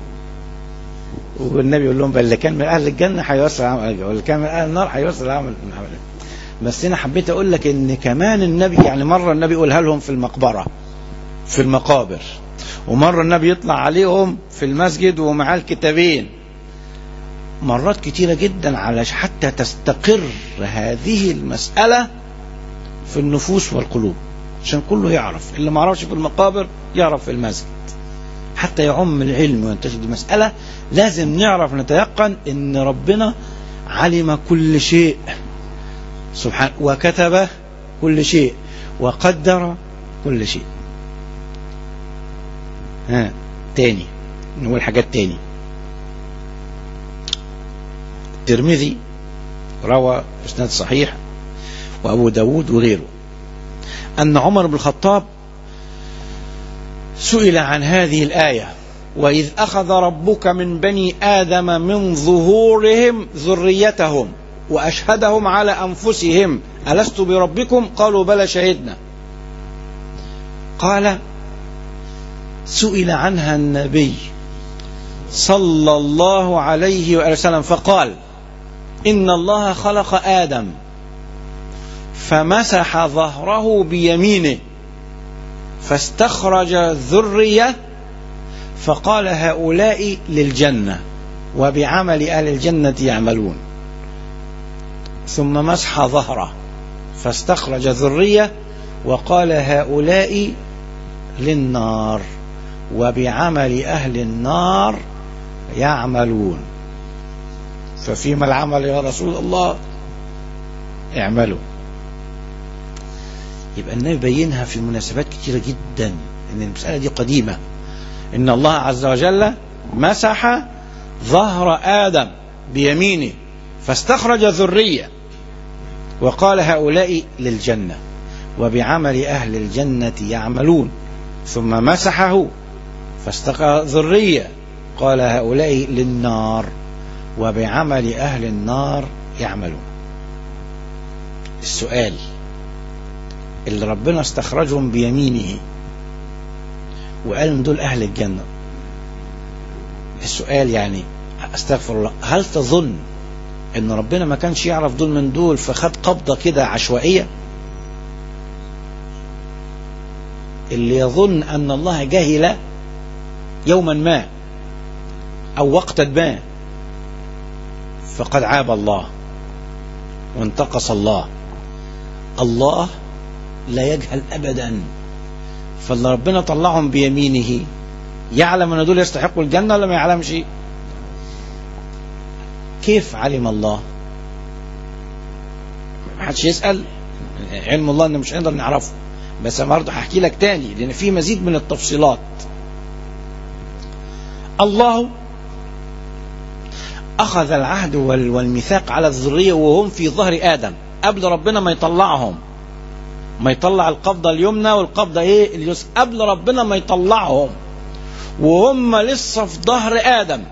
والنبي يقول لهم بل اللي كان من اهل الجنة هيوصل العمل واللي كان من اهل النار هيوصل العمل من عمل بس انا حبيت اقول لك ان كمان النبي يعني مرة النبي يقولها لهم في المقبرة في المقابر ومرة النبي يطلع عليهم في المسجد ومعاه الكتابين مرات كتيرة جدا على حتى تستقر هذه المسألة في النفوس والقلوب عشان كله يعرف اللي ما عرفش في المقابر يعرف في المسجد حتى يعم العلم وينتشر دي مسألة لازم نعرف نتيقن ان ربنا علم كل شيء سبحانه وكتب كل شيء وقدر كل شيء ها تاني نقول حاجات تاني الترمذي روى اسناد صحيح وابو داود وغيره ان عمر بن الخطاب سئل عن هذه الايه واذ اخذ ربك من بني ادم من ظهورهم ذريتهم واشهدهم على انفسهم الست بربكم قالوا بلى شهدنا قال سئل عنها النبي صلى الله عليه وسلم فقال إن الله خلق آدم فمسح ظهره بيمينه فاستخرج الذرية فقال هؤلاء للجنة وبعمل أهل الجنة يعملون ثم مسح ظهره فاستخرج ذرية وقال هؤلاء للنار وبعمل أهل النار يعملون ففيما العمل يا رسول الله اعملوا يبقى النبي بينها في مناسبات كثيرة جدا ان المسألة دي قديمة ان الله عز وجل مسح ظهر آدم بيمينه فاستخرج ذرية وقال هؤلاء للجنة وبعمل أهل الجنة يعملون ثم مسحه فاستقى ذرية قال هؤلاء للنار وبعمل أهل النار يعملون السؤال اللي ربنا استخرجهم بيمينه وقال ان دول اهل الجنه السؤال يعني استغفر الله هل تظن ان ربنا ما كانش يعرف دول من دول فخد قبضه كده عشوائيه اللي يظن ان الله جهل يوما ما او وقتا ما فقد عاب الله وانتقص الله الله لا يجهل ابدا فاللي ربنا طلعهم بيمينه يعلم ان دول يستحقوا الجنه ولا ما يعلمش كيف علم الله ما حدش يسال علم الله ان مش هنقدر نعرفه بس انا برضه هحكي لك تاني لان في مزيد من التفصيلات الله اخذ العهد وال- والميثاق على الذريه وهم في ظهر ادم قبل ربنا ما يطلعهم ما يطلع القبضه اليمنى والقبضه ايه اليسرى قبل ربنا ما يطلعهم وهم لسه في ظهر ادم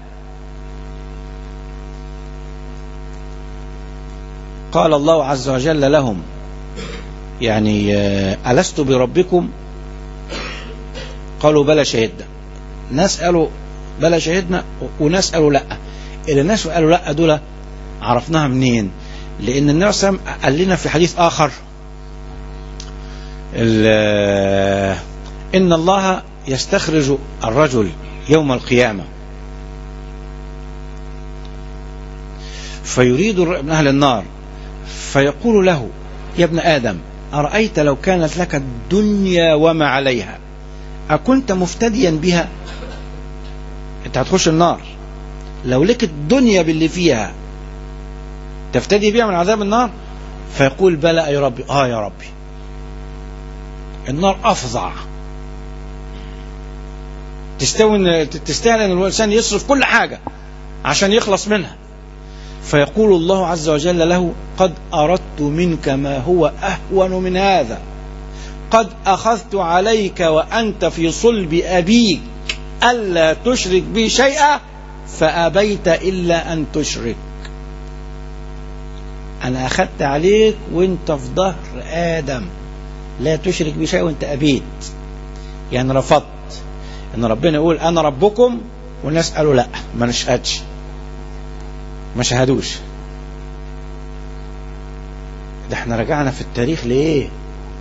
قال الله عز وجل لهم يعني آه، ألست بربكم قالوا بلى شهدنا ناس قالوا بلى شهدنا وناس قالوا لا اللي الناس قالوا لا دول عرفناها منين لأن النبي صلى الله عليه وسلم قال لنا في حديث آخر ال- إن الله يستخرج الرجل يوم القيامة فيريد الر- من أهل النار فيقول له يا ابن آدم أرأيت لو كانت لك الدنيا وما عليها أكنت مفتديا بها أنت هتخش النار لو لك الدنيا باللي فيها تفتدي بها من عذاب النار فيقول بلى يا ربي آه يا ربي النار أفظع تستوي إن- تستاهل ان الانسان يصرف كل حاجه عشان يخلص منها فيقول الله عز وجل له قد اردت منك ما هو اهون من هذا قد اخذت عليك وانت في صلب ابيك الا تشرك بي شيئا فابيت الا ان تشرك انا اخذت عليك وانت في ظهر ادم لا تشرك بي شيئا وانت ابيت يعني رفضت ان ربنا يقول انا ربكم والناس قالوا لا ما نشهدش ما شهدوش ده احنا رجعنا في التاريخ ليه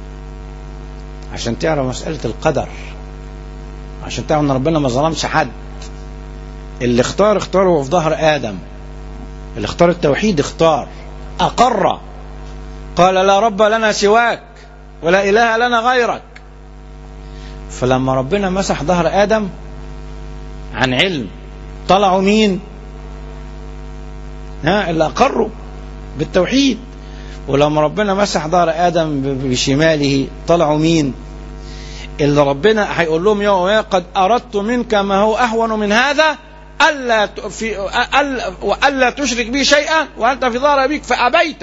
عشان تعرف مسألة القدر عشان تعرف ان ربنا ما ظلمش حد اللي اختار اختاره وهو في ظهر ادم اللي اختار التوحيد اختار اقر قال لا رب لنا سواك ولا اله لنا غيرك فلما ربنا مسح ظهر ادم عن علم طلعوا مين ها اللي اقروا بالتوحيد ولما ربنا مسح ظهر ادم ب- بشماله طلعوا مين اللي ربنا هيقول لهم يا يا قد اردت منك ما هو اهون من هذا الا ت- في ألا والا تشرك بي شيئا وانت في ظهر ابيك فابيت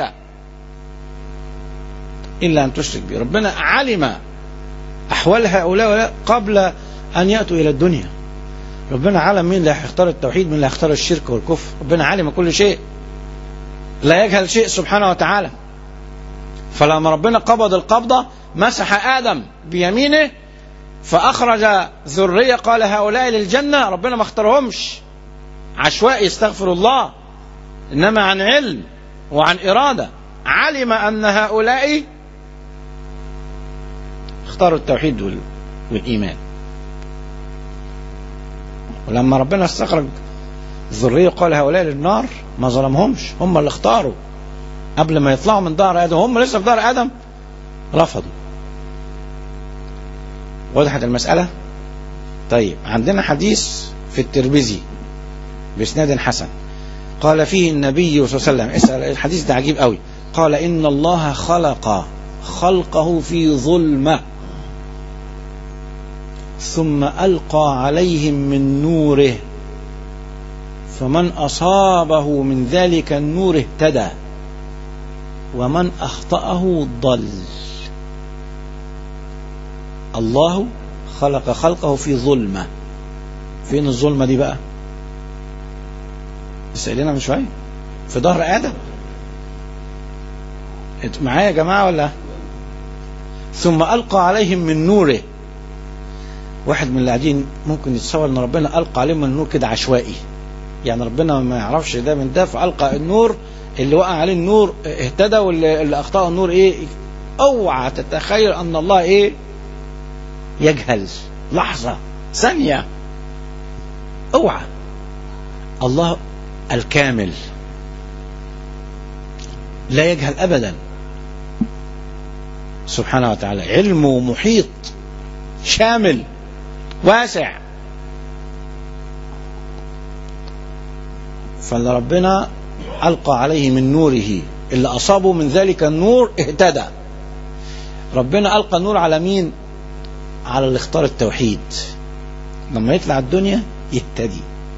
الا ان تشرك بي ربنا علم احوال هؤلاء ولا قبل ان ياتوا الى الدنيا ربنا علم مين اللي هيختار التوحيد مين اللي هيختار الشرك والكفر ربنا علم كل شيء لا يجهل شيء سبحانه وتعالى فلما ربنا قبض القبضة مسح آدم بيمينه فأخرج ذرية قال هؤلاء للجنة ربنا ما اختارهمش عشوائي استغفر الله إنما عن علم وعن إرادة علم أن هؤلاء اختاروا التوحيد وال- والإيمان ولما ربنا استخرج الذرية قال هؤلاء للنار ما ظلمهمش هم اللي اختاروا قبل ما يطلعوا من دار آدم هم لسه في دار آدم رفضوا وضحت المسألة طيب عندنا حديث في الترمذي بإسناد حسن قال فيه النبي صلى الله عليه وسلم اسأل الحديث ده عجيب قوي قال إن الله خلق خلقه في ظلمة ثم ألقى عليهم من نوره فمن أصابه من ذلك النور اهتدى ومن أخطأه ضل الله خلق خلقه في ظلمة فين الظلمة دي بقى سألنا من شوية في ظهر آدم انتوا معايا يا جماعة ولا ثم ألقى عليهم من نوره واحد من اللي قاعدين ممكن يتصور ان ربنا ألقى عليهم من النور كده عشوائي يعني ربنا ما يعرفش ده من ده فألقى النور اللي وقع عليه النور اهتدى واللي اللي أخطأ النور ايه اوعى تتخيل ان الله ايه يجهل لحظة ثانية اوعى الله الكامل لا يجهل ابدا سبحانه وتعالى علمه محيط شامل واسع فاللي ربنا ألقى عليه من نوره اللي أصابه من ذلك النور اهتدى ربنا ألقى النور على مين على اللي اختار التوحيد لما يطلع الدنيا يهتدي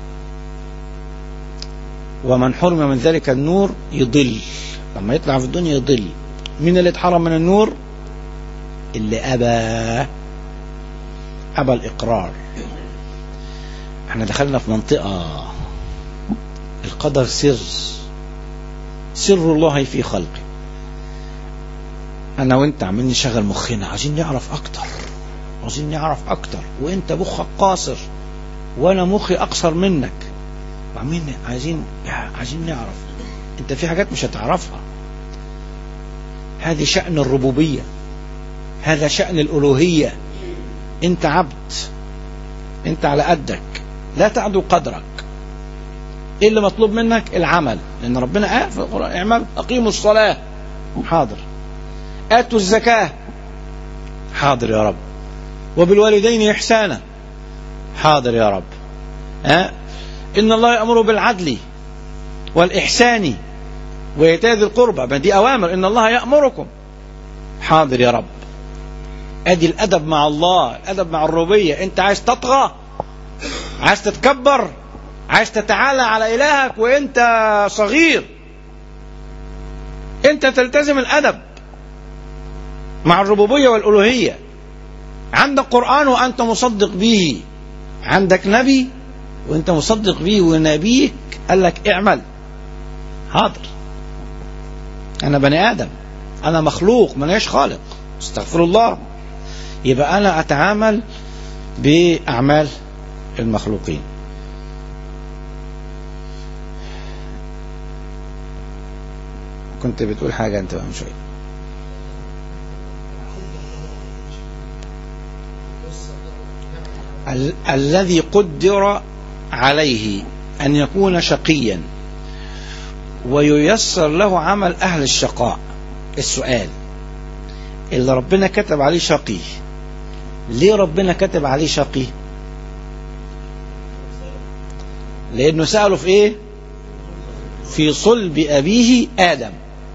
ومن حرم من ذلك النور يضل لما يطلع في الدنيا يضل مين اللي اتحرم من النور اللي أبى أبى الإقرار احنا دخلنا في منطقة القدر سر سر الله في خلقه انا وانت عمالين نشغل مخنا عايزين نعرف اكتر عايزين نعرف اكتر وانت مخك قاصر وانا مخي اقصر منك وعمالين عايزين عايزين نعرف انت في حاجات مش هتعرفها هذه شأن الربوبية هذا شأن الألوهية انت عبد انت على قدك لا تعدو قدرك ايه اللي مطلوب منك العمل لان ربنا قال في القرآن اعمل اقيموا الصلاة حاضر اتوا الزكاة حاضر يا رب وبالوالدين احسانا حاضر يا رب ها ان الله يأمر بالعدل والاحسان وإيتاء ذي القربى ما دي اوامر ان الله يأمركم حاضر يا رب ادي الادب مع الله الادب مع الربوبيه انت عايز تطغى عايز تتكبر عايز تتعالى على الهك وانت صغير انت تلتزم الادب مع الربوبيه والالوهيه عندك قران وانت مصدق به عندك نبي وانت مصدق به ونبيك قال لك اعمل حاضر انا بني ادم انا مخلوق مانيش خالق استغفر الله يبقى انا اتعامل باعمال المخلوقين كنت بتقول حاجة أنت بقى من شوية ال- الذي قدر عليه أن يكون شقيا وييسر له عمل أهل الشقاء السؤال اللي ربنا كتب عليه شقي ليه ربنا كتب عليه شقي لأنه سأله في إيه في صلب أبيه آدم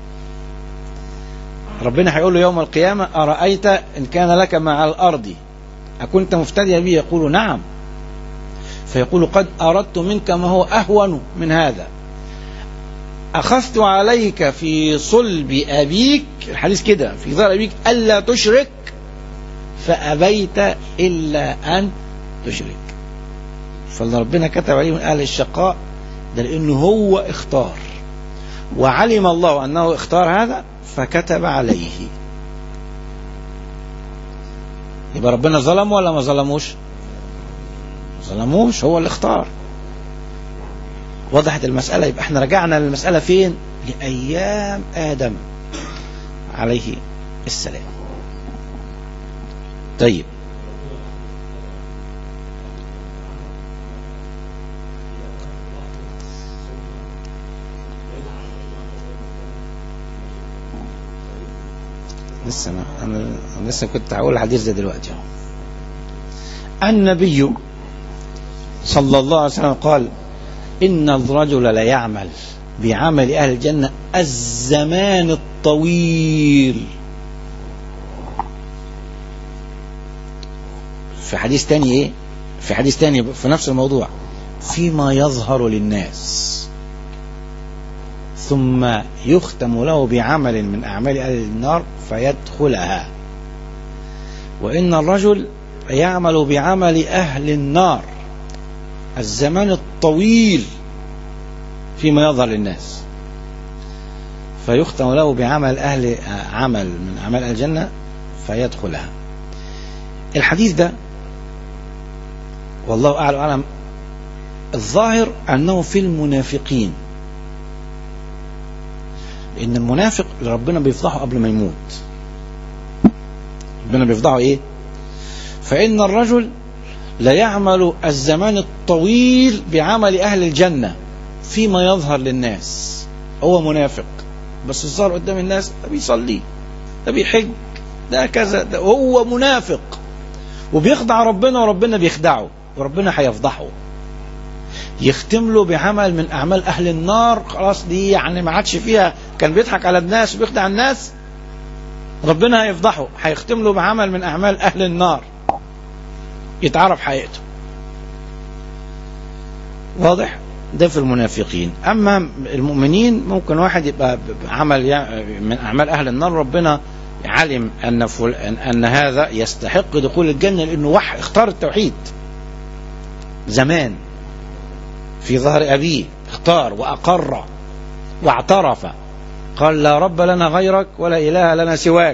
ربنا هيقول له يوم القيامة أرأيت إن كان لك مع الأرض أكنت مفتديا به يقول نعم فيقول قد أردت منك ما هو أهون من هذا أخذت عليك في صلب أبيك الحديث كده في ظهر أبيك ألا تشرك فأبيت إلا أن تشرك فاللي ربنا كتب عليه من أهل الشقاء ده لأنه هو اختار وعلم الله أنه اختار هذا فكتب عليه يبقى ربنا ظلمه ولا ما ظلموش ظلموش هو اللي اختار وضحت المسألة يبقى احنا رجعنا للمسألة فين لأيام آدم عليه السلام طيب لسه أنا, أنا أنا لسه كنت هقول حديث ده دلوقتي أهو. النبي صلى الله عليه وسلم قال إن الرجل ليعمل بعمل أهل الجنة الزمان الطويل في حديث تاني إيه في حديث تاني في نفس الموضوع فيما يظهر للناس ثم يختم له بعمل من أعمال أهل النار فيدخلها وإن الرجل يعمل بعمل أهل النار الزمان الطويل فيما يظهر للناس فيختم له بعمل أهل عمل من أعمال الجنة فيدخلها الحديث ده والله أعلم أعلم الظاهر أنه في المنافقين لأن المنافق اللي ربنا بيفضحه قبل ما يموت ربنا بيفضحه إيه فإن الرجل لا يعمل الزمان الطويل بعمل أهل الجنة فيما يظهر للناس هو منافق بس الظاهر قدام الناس ده بيصلي ده بيحج ده كذا ده هو منافق وبيخدع ربنا وربنا بيخدعه وربنا هيفضحه يختم له بعمل من اعمال اهل النار خلاص دي يعني ما عادش فيها كان بيضحك على الناس وبيخدع الناس ربنا هيفضحه هيختم له بعمل من اعمال اهل النار يتعرف حقيقته واضح ده في المنافقين اما المؤمنين ممكن واحد يبقى عمل من اعمال اهل النار ربنا علم ان فل... ان هذا يستحق دخول الجنه لانه وح اختار التوحيد زمان في ظهر ابيه اختار واقر واعترف قال لا رب لنا غيرك ولا اله لنا سواك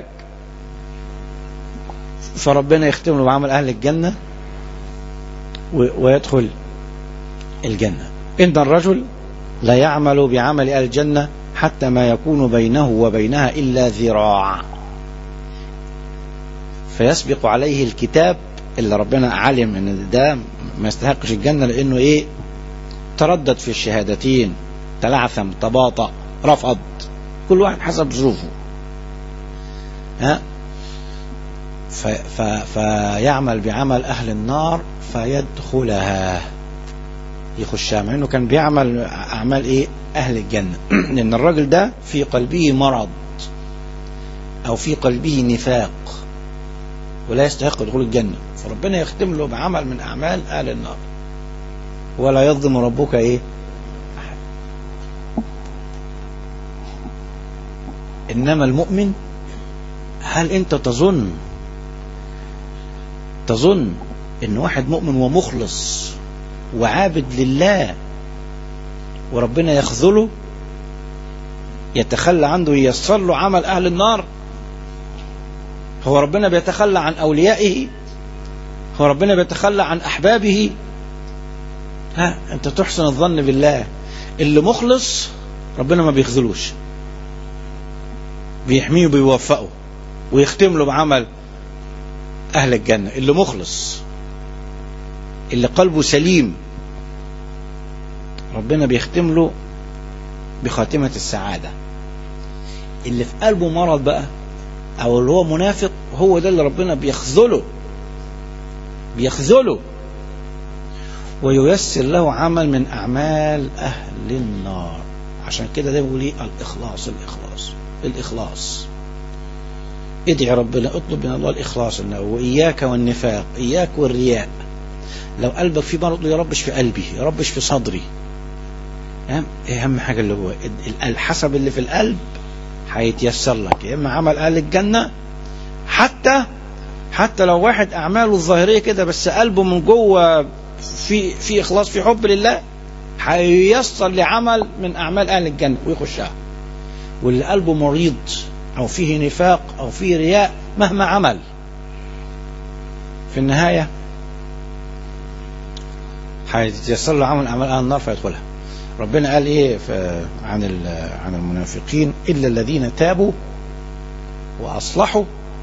فربنا يختم له بعمل اهل الجنه و... ويدخل الجنه إن الرجل لا يعمل بعمل أهل الجنة حتى ما يكون بينه وبينها إلا ذراع فيسبق عليه الكتاب اللي ربنا علم ان ده ما يستحقش الجنة لأنه إيه تردد في الشهادتين تلعثم تباطأ رفض كل واحد حسب ظروفه ها ف ف فيعمل بعمل أهل النار فيدخلها يخشها مع انه كان بيعمل اعمال ايه اهل الجنه لان الراجل ده في قلبه مرض او في قلبه نفاق ولا يستحق دخول الجنه فربنا يختم له بعمل من اعمال اهل النار ولا يظلم ربك ايه أحد. انما المؤمن هل انت تظن تظن ان واحد مؤمن ومخلص وعابد لله وربنا يخذله يتخلى عنه وييسر له عمل أهل النار هو ربنا بيتخلى عن أوليائه هو ربنا بيتخلى عن أحبابه ها أنت تحسن الظن بالله اللي مخلص ربنا ما بيخذلوش بيحميه وبيوفقه ويختم له بعمل أهل الجنة اللي مخلص اللي قلبه سليم ربنا بيختم له بخاتمة السعادة اللي في قلبه مرض بقى او اللي هو منافق هو ده اللي ربنا بيخذله بيخذله وييسر له عمل من اعمال اهل النار عشان كده ده بيقول ايه الاخلاص الاخلاص الاخلاص ادعي ربنا اطلب من الله الاخلاص واياك والنفاق اياك والرياء لو قلبك في مرض يا ربش في قلبي يا ربش في صدري اهم حاجه اللي هو الحسب اللي في القلب هيتيسر لك يا اما عمل اهل الجنه حتى حتى لو واحد اعماله الظاهريه كده بس قلبه من جوه في في اخلاص في حب لله هييسر لعمل من اعمال اهل الجنه ويخشها واللي قلبه مريض او فيه نفاق او فيه رياء مهما عمل في النهايه هيتيسر له عمل اعمال اهل النار فيدخلها ربنا قال ايه عن عن المنافقين الا الذين تابوا واصلحوا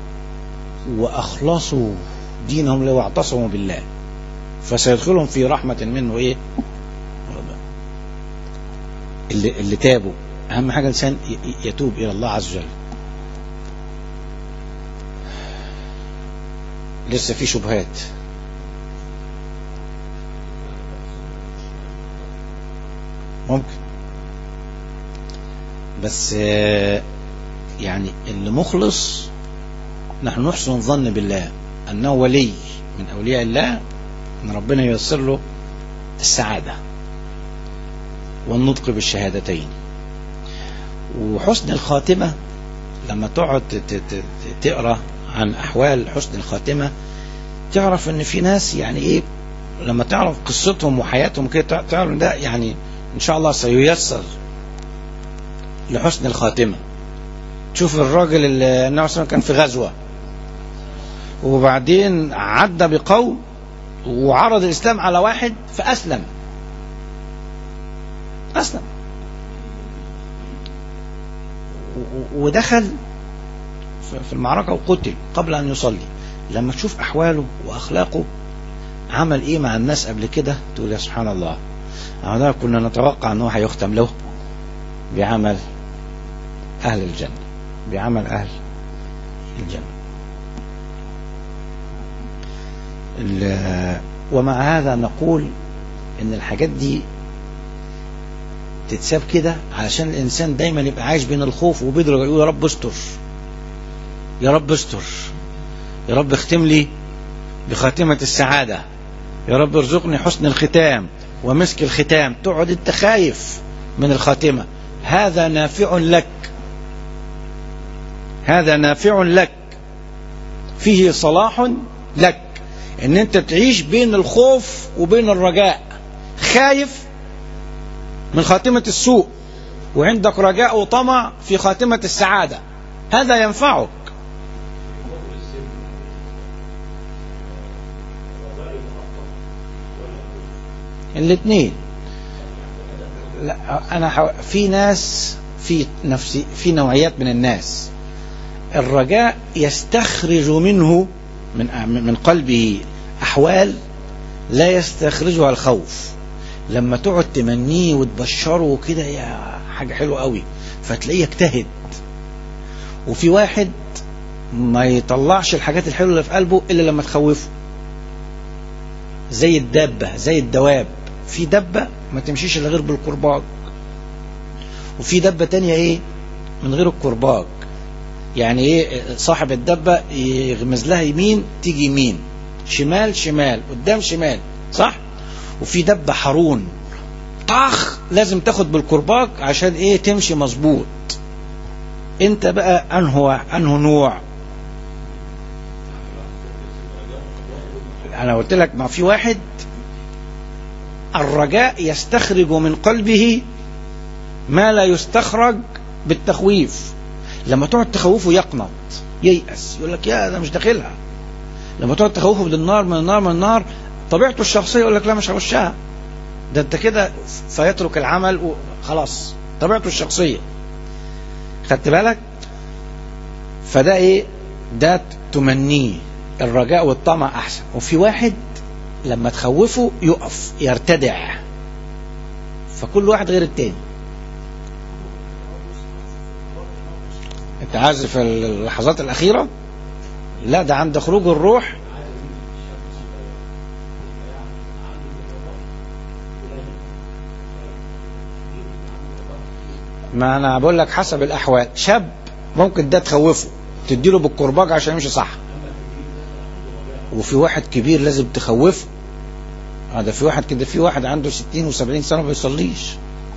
واخلصوا دينهم له واعتصموا بالله فسيدخلهم في رحمة منه ايه اللي, اللي تابوا اهم حاجة الانسان يتوب الى الله عز وجل لسه في شبهات ممكن بس يعني اللي مخلص نحن نحسن الظن بالله أنه ولي من أولياء الله أن ربنا ييسر له السعادة والنطق بالشهادتين وحسن الخاتمة لما تقعد تقرأ عن أحوال حسن الخاتمة تعرف أن في ناس يعني إيه لما تعرف قصتهم وحياتهم كده تعرف ده يعني إن شاء الله سييسر لحسن الخاتمة تشوف الراجل اللي النبي صلى كان في غزوة وبعدين عدى بقوم وعرض الإسلام على واحد فأسلم أسلم ودخل في المعركة وقتل قبل أن يصلي لما تشوف أحواله وأخلاقه عمل إيه مع الناس قبل كده تقول يا سبحان الله هذا كنا نتوقع أنه هيختم له بعمل أهل الجنة بعمل أهل الجنة ومع هذا نقول ان الحاجات دي تتساب كده علشان الانسان دايما يبقى عايش بين الخوف وبيدرج يقول يا رب استر يا رب استر يا رب اختم لي بخاتمة السعادة يا رب ارزقني حسن الختام ومسك الختام تقعد انت خايف من الخاتمة هذا نافع لك هذا نافع لك فيه صلاح لك ان انت تعيش بين الخوف وبين الرجاء خايف من خاتمة السوء وعندك رجاء وطمع في خاتمة السعادة هذا ينفعك الاثنين لا انا حو... في ناس في نفسي في نوعيات من الناس الرجاء يستخرج منه من من قلبه احوال لا يستخرجها الخوف لما تقعد تمنيه وتبشره كده يا حاجه حلوه قوي فتلاقيه يجتهد وفي واحد ما يطلعش الحاجات الحلوه اللي في قلبه الا لما تخوفه زي الدابه زي الدواب في دبه ما تمشيش الا غير بالكرباج وفي دبه تانية ايه من غير الكرباج يعني ايه صاحب الدبه يغمز لها يمين تيجي يمين شمال شمال قدام شمال صح وفي دبه حرون طخ لازم تاخد بالكرباج عشان ايه تمشي مظبوط انت بقى انه انه نوع انا قلت لك ما في واحد الرجاء يستخرج من قلبه ما لا يستخرج بالتخويف لما تقعد تخوفه يقنط ييأس يقول لك يا ده مش داخلها لما تقعد تخوفه من النار من النار من النار طبيعته الشخصية يقول لك لا مش هخشها ده انت كده فيترك العمل وخلاص طبيعته الشخصية خدت بالك فده ايه ده تمنيه الرجاء والطمع احسن وفي واحد لما تخوفه يقف يرتدع فكل واحد غير التاني انت عايز في اللحظات الاخيره لا ده عند خروج الروح ما انا بقول لك حسب الاحوال شاب ممكن ده تخوفه تديله بالكرباج عشان يمشي صح وفي واحد كبير لازم تخوفه هذا في واحد كده في واحد عنده 60 و70 سنه ما بيصليش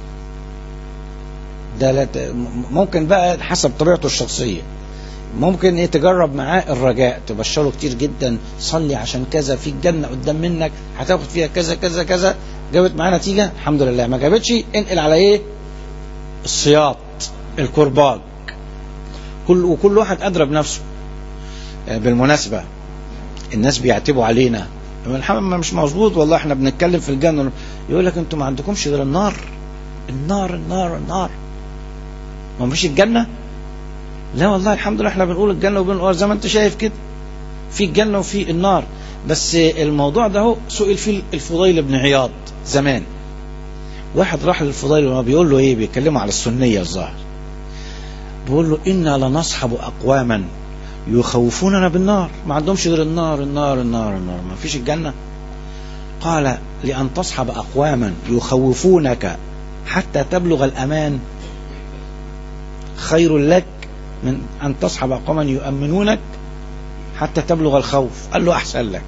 ده لا ممكن بقى حسب طبيعته الشخصيه ممكن ايه تجرب معاه الرجاء تبشره كتير جدا صلي عشان كذا في الجنه قدام منك هتاخد فيها كذا كذا كذا جابت معاه نتيجه الحمد لله ما جابتش انقل على ايه الصياط الكرباج كل وكل واحد ادرى بنفسه بالمناسبه الناس بيعتبوا علينا الحمد مش مظبوط والله احنا بنتكلم في الجنه يقول لك انتوا ما عندكمش غير النار النار النار النار ما فيش الجنه لا والله الحمد لله احنا بنقول الجنه وبنقول زي ما انت شايف كده في الجنه وفي النار بس الموضوع ده هو سئل فيه الفضيل بن عياض زمان واحد راح للفضيل وما بيقول له ايه بيكلمه على السنيه الظاهر بيقول له انا لنصحب اقواما يخوفوننا بالنار ما عندهمش غير النار النار النار النار ما فيش الجنه قال لان تصحب اقواما يخوفونك حتى تبلغ الامان خير لك من أن تصحب قوما يؤمنونك حتى تبلغ الخوف قال له أحسن لك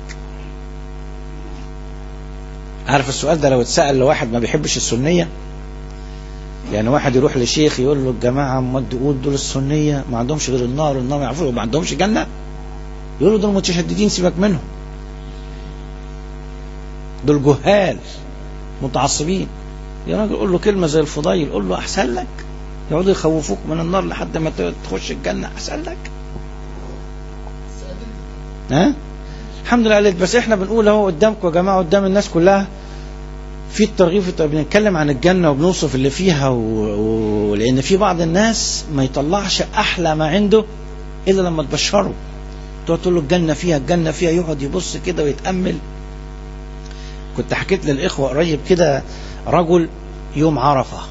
عارف السؤال ده لو اتسأل لواحد ما بيحبش السنية يعني واحد يروح لشيخ يقول له الجماعة ما تقول دول السنية ما عندهمش غير النار النار ما يعرفوش ما عندهمش جنة يقول له دول متشددين سيبك منهم دول جهال متعصبين يا راجل قول له كلمة زي الفضيل قول له أحسن لك يقعدوا يخوفوك من النار لحد ما تخش الجنة أسألك ها الحمد لله عليك بس احنا بنقول اهو قدامكم يا جماعة قدام الناس كلها في الترغيب في الترغيب. بنتكلم عن الجنة وبنوصف اللي فيها و... و... لأن في بعض الناس ما يطلعش أحلى ما عنده إلا لما تبشره تقعد تقول له الجنة فيها الجنة فيها يقعد يبص كده ويتأمل كنت حكيت للإخوة قريب كده رجل يوم عرفة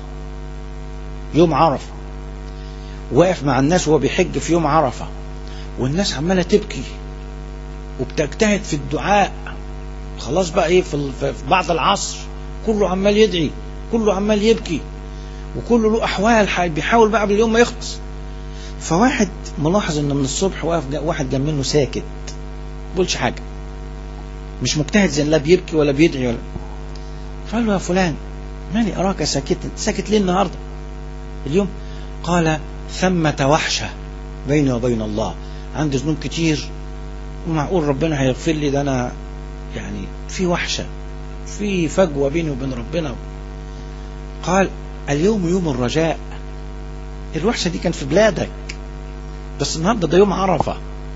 يوم عرفة واقف مع الناس وهو بيحج في يوم عرفة والناس عمالة تبكي وبتجتهد في الدعاء خلاص بقى ايه في, ال... في بعد العصر كله عمال يدعي كله عمال يبكي وكله له احوال بيحاول بقى باليوم ما يخلص فواحد ملاحظ ان من الصبح واقف واحد جنب منه ساكت بيقولش حاجه مش مجتهد زي لا بيبكي ولا بيدعي ولا فقال له يا فلان مالي اراك ساكتا ساكت ليه النهارده اليوم قال ثمة وحشة بيني وبين الله عندي ذنوب كتير ومعقول ربنا هيغفر لي ده انا يعني في وحشة في فجوة بيني وبين ربنا قال اليوم يوم الرجاء الوحشة دي كان في بلادك بس النهاردة ده يوم عرفة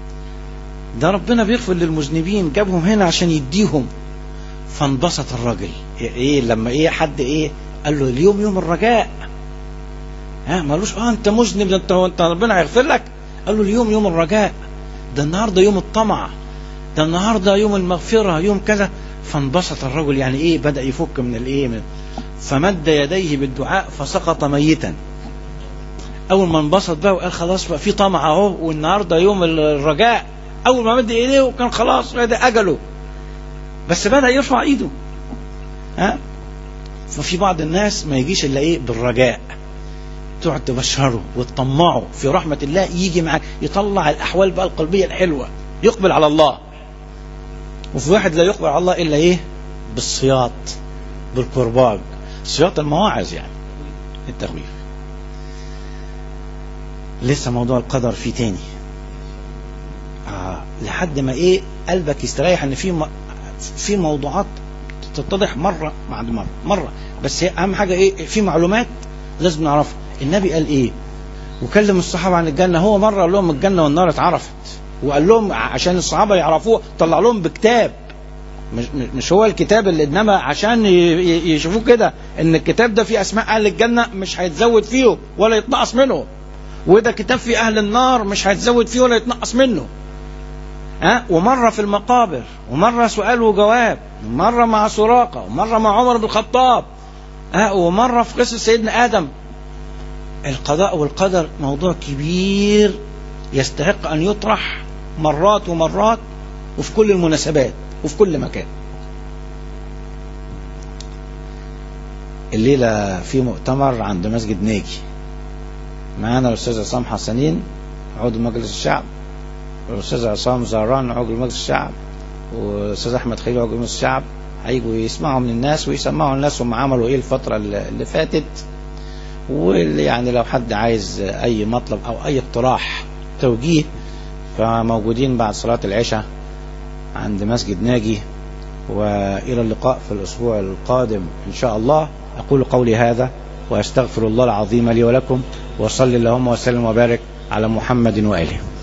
ده ربنا بيغفر للمذنبين جابهم هنا عشان يديهم فانبسط الراجل ايه لما ايه حد ايه قال له اليوم يوم الرجاء ها مالوش اه انت مذنب ده انت انت ربنا هيغفر لك قال له اليوم يوم الرجاء ده النهارده يوم الطمع ده النهارده يوم المغفرة يوم كذا فانبسط الرجل يعني ايه بدأ يفك من الايه من فمد يديه بالدعاء فسقط ميتا اول ما انبسط بقى وقال خلاص بقى في طمع اهو والنهارده يوم الرجاء اول ما مد ايديه وكان خلاص ده اجله بس بدا يرفع ايده ها ففي بعض الناس ما يجيش الا ايه بالرجاء تقعد تبشره وتطمعه في رحمة الله يجي معاك يطلع الأحوال بقى القلبية الحلوة يقبل على الله وفي واحد لا يقبل على الله إلا إيه بالصياط بالكرباج صياط المواعظ يعني التخويف لسه موضوع القدر فيه تاني آه لحد ما ايه قلبك يستريح ان في م... في موضوعات تتضح مره بعد مره مره بس هي اهم حاجه ايه في معلومات لازم نعرفها النبي قال ايه وكلم الصحابه عن الجنه هو مره قال لهم الجنه والنار اتعرفت وقال لهم عشان الصحابه يعرفوها طلع لهم بكتاب مش مش هو الكتاب اللي انما عشان يشوفوه كده ان الكتاب ده فيه اسماء اهل الجنه مش هيتزود فيه ولا يتنقص منه وده كتاب في اهل النار مش هيتزود فيه ولا يتنقص منه ها ومره في المقابر ومره سؤال وجواب ومره مع سراقه ومره مع عمر بن الخطاب ها ومره في قصه سيدنا ادم القضاء والقدر موضوع كبير يستحق ان يطرح مرات ومرات وفي كل المناسبات وفي كل مكان الليله في مؤتمر عند مسجد ناجي معانا الاستاذ عصام حسنين عضو مجلس الشعب والاستاذ عصام زهران عضو مجلس الشعب والاستاذ احمد خليل عضو مجلس الشعب هيجوا يسمعوا من الناس ويسمعوا الناس هم عملوا ايه الفتره اللي فاتت واللي يعني لو حد عايز اي مطلب او اي اقتراح توجيه فموجودين بعد صلاه العشاء عند مسجد ناجي والى اللقاء في الاسبوع القادم ان شاء الله اقول قولي هذا واستغفر الله العظيم لي ولكم وصل اللهم وسلم وبارك على محمد واله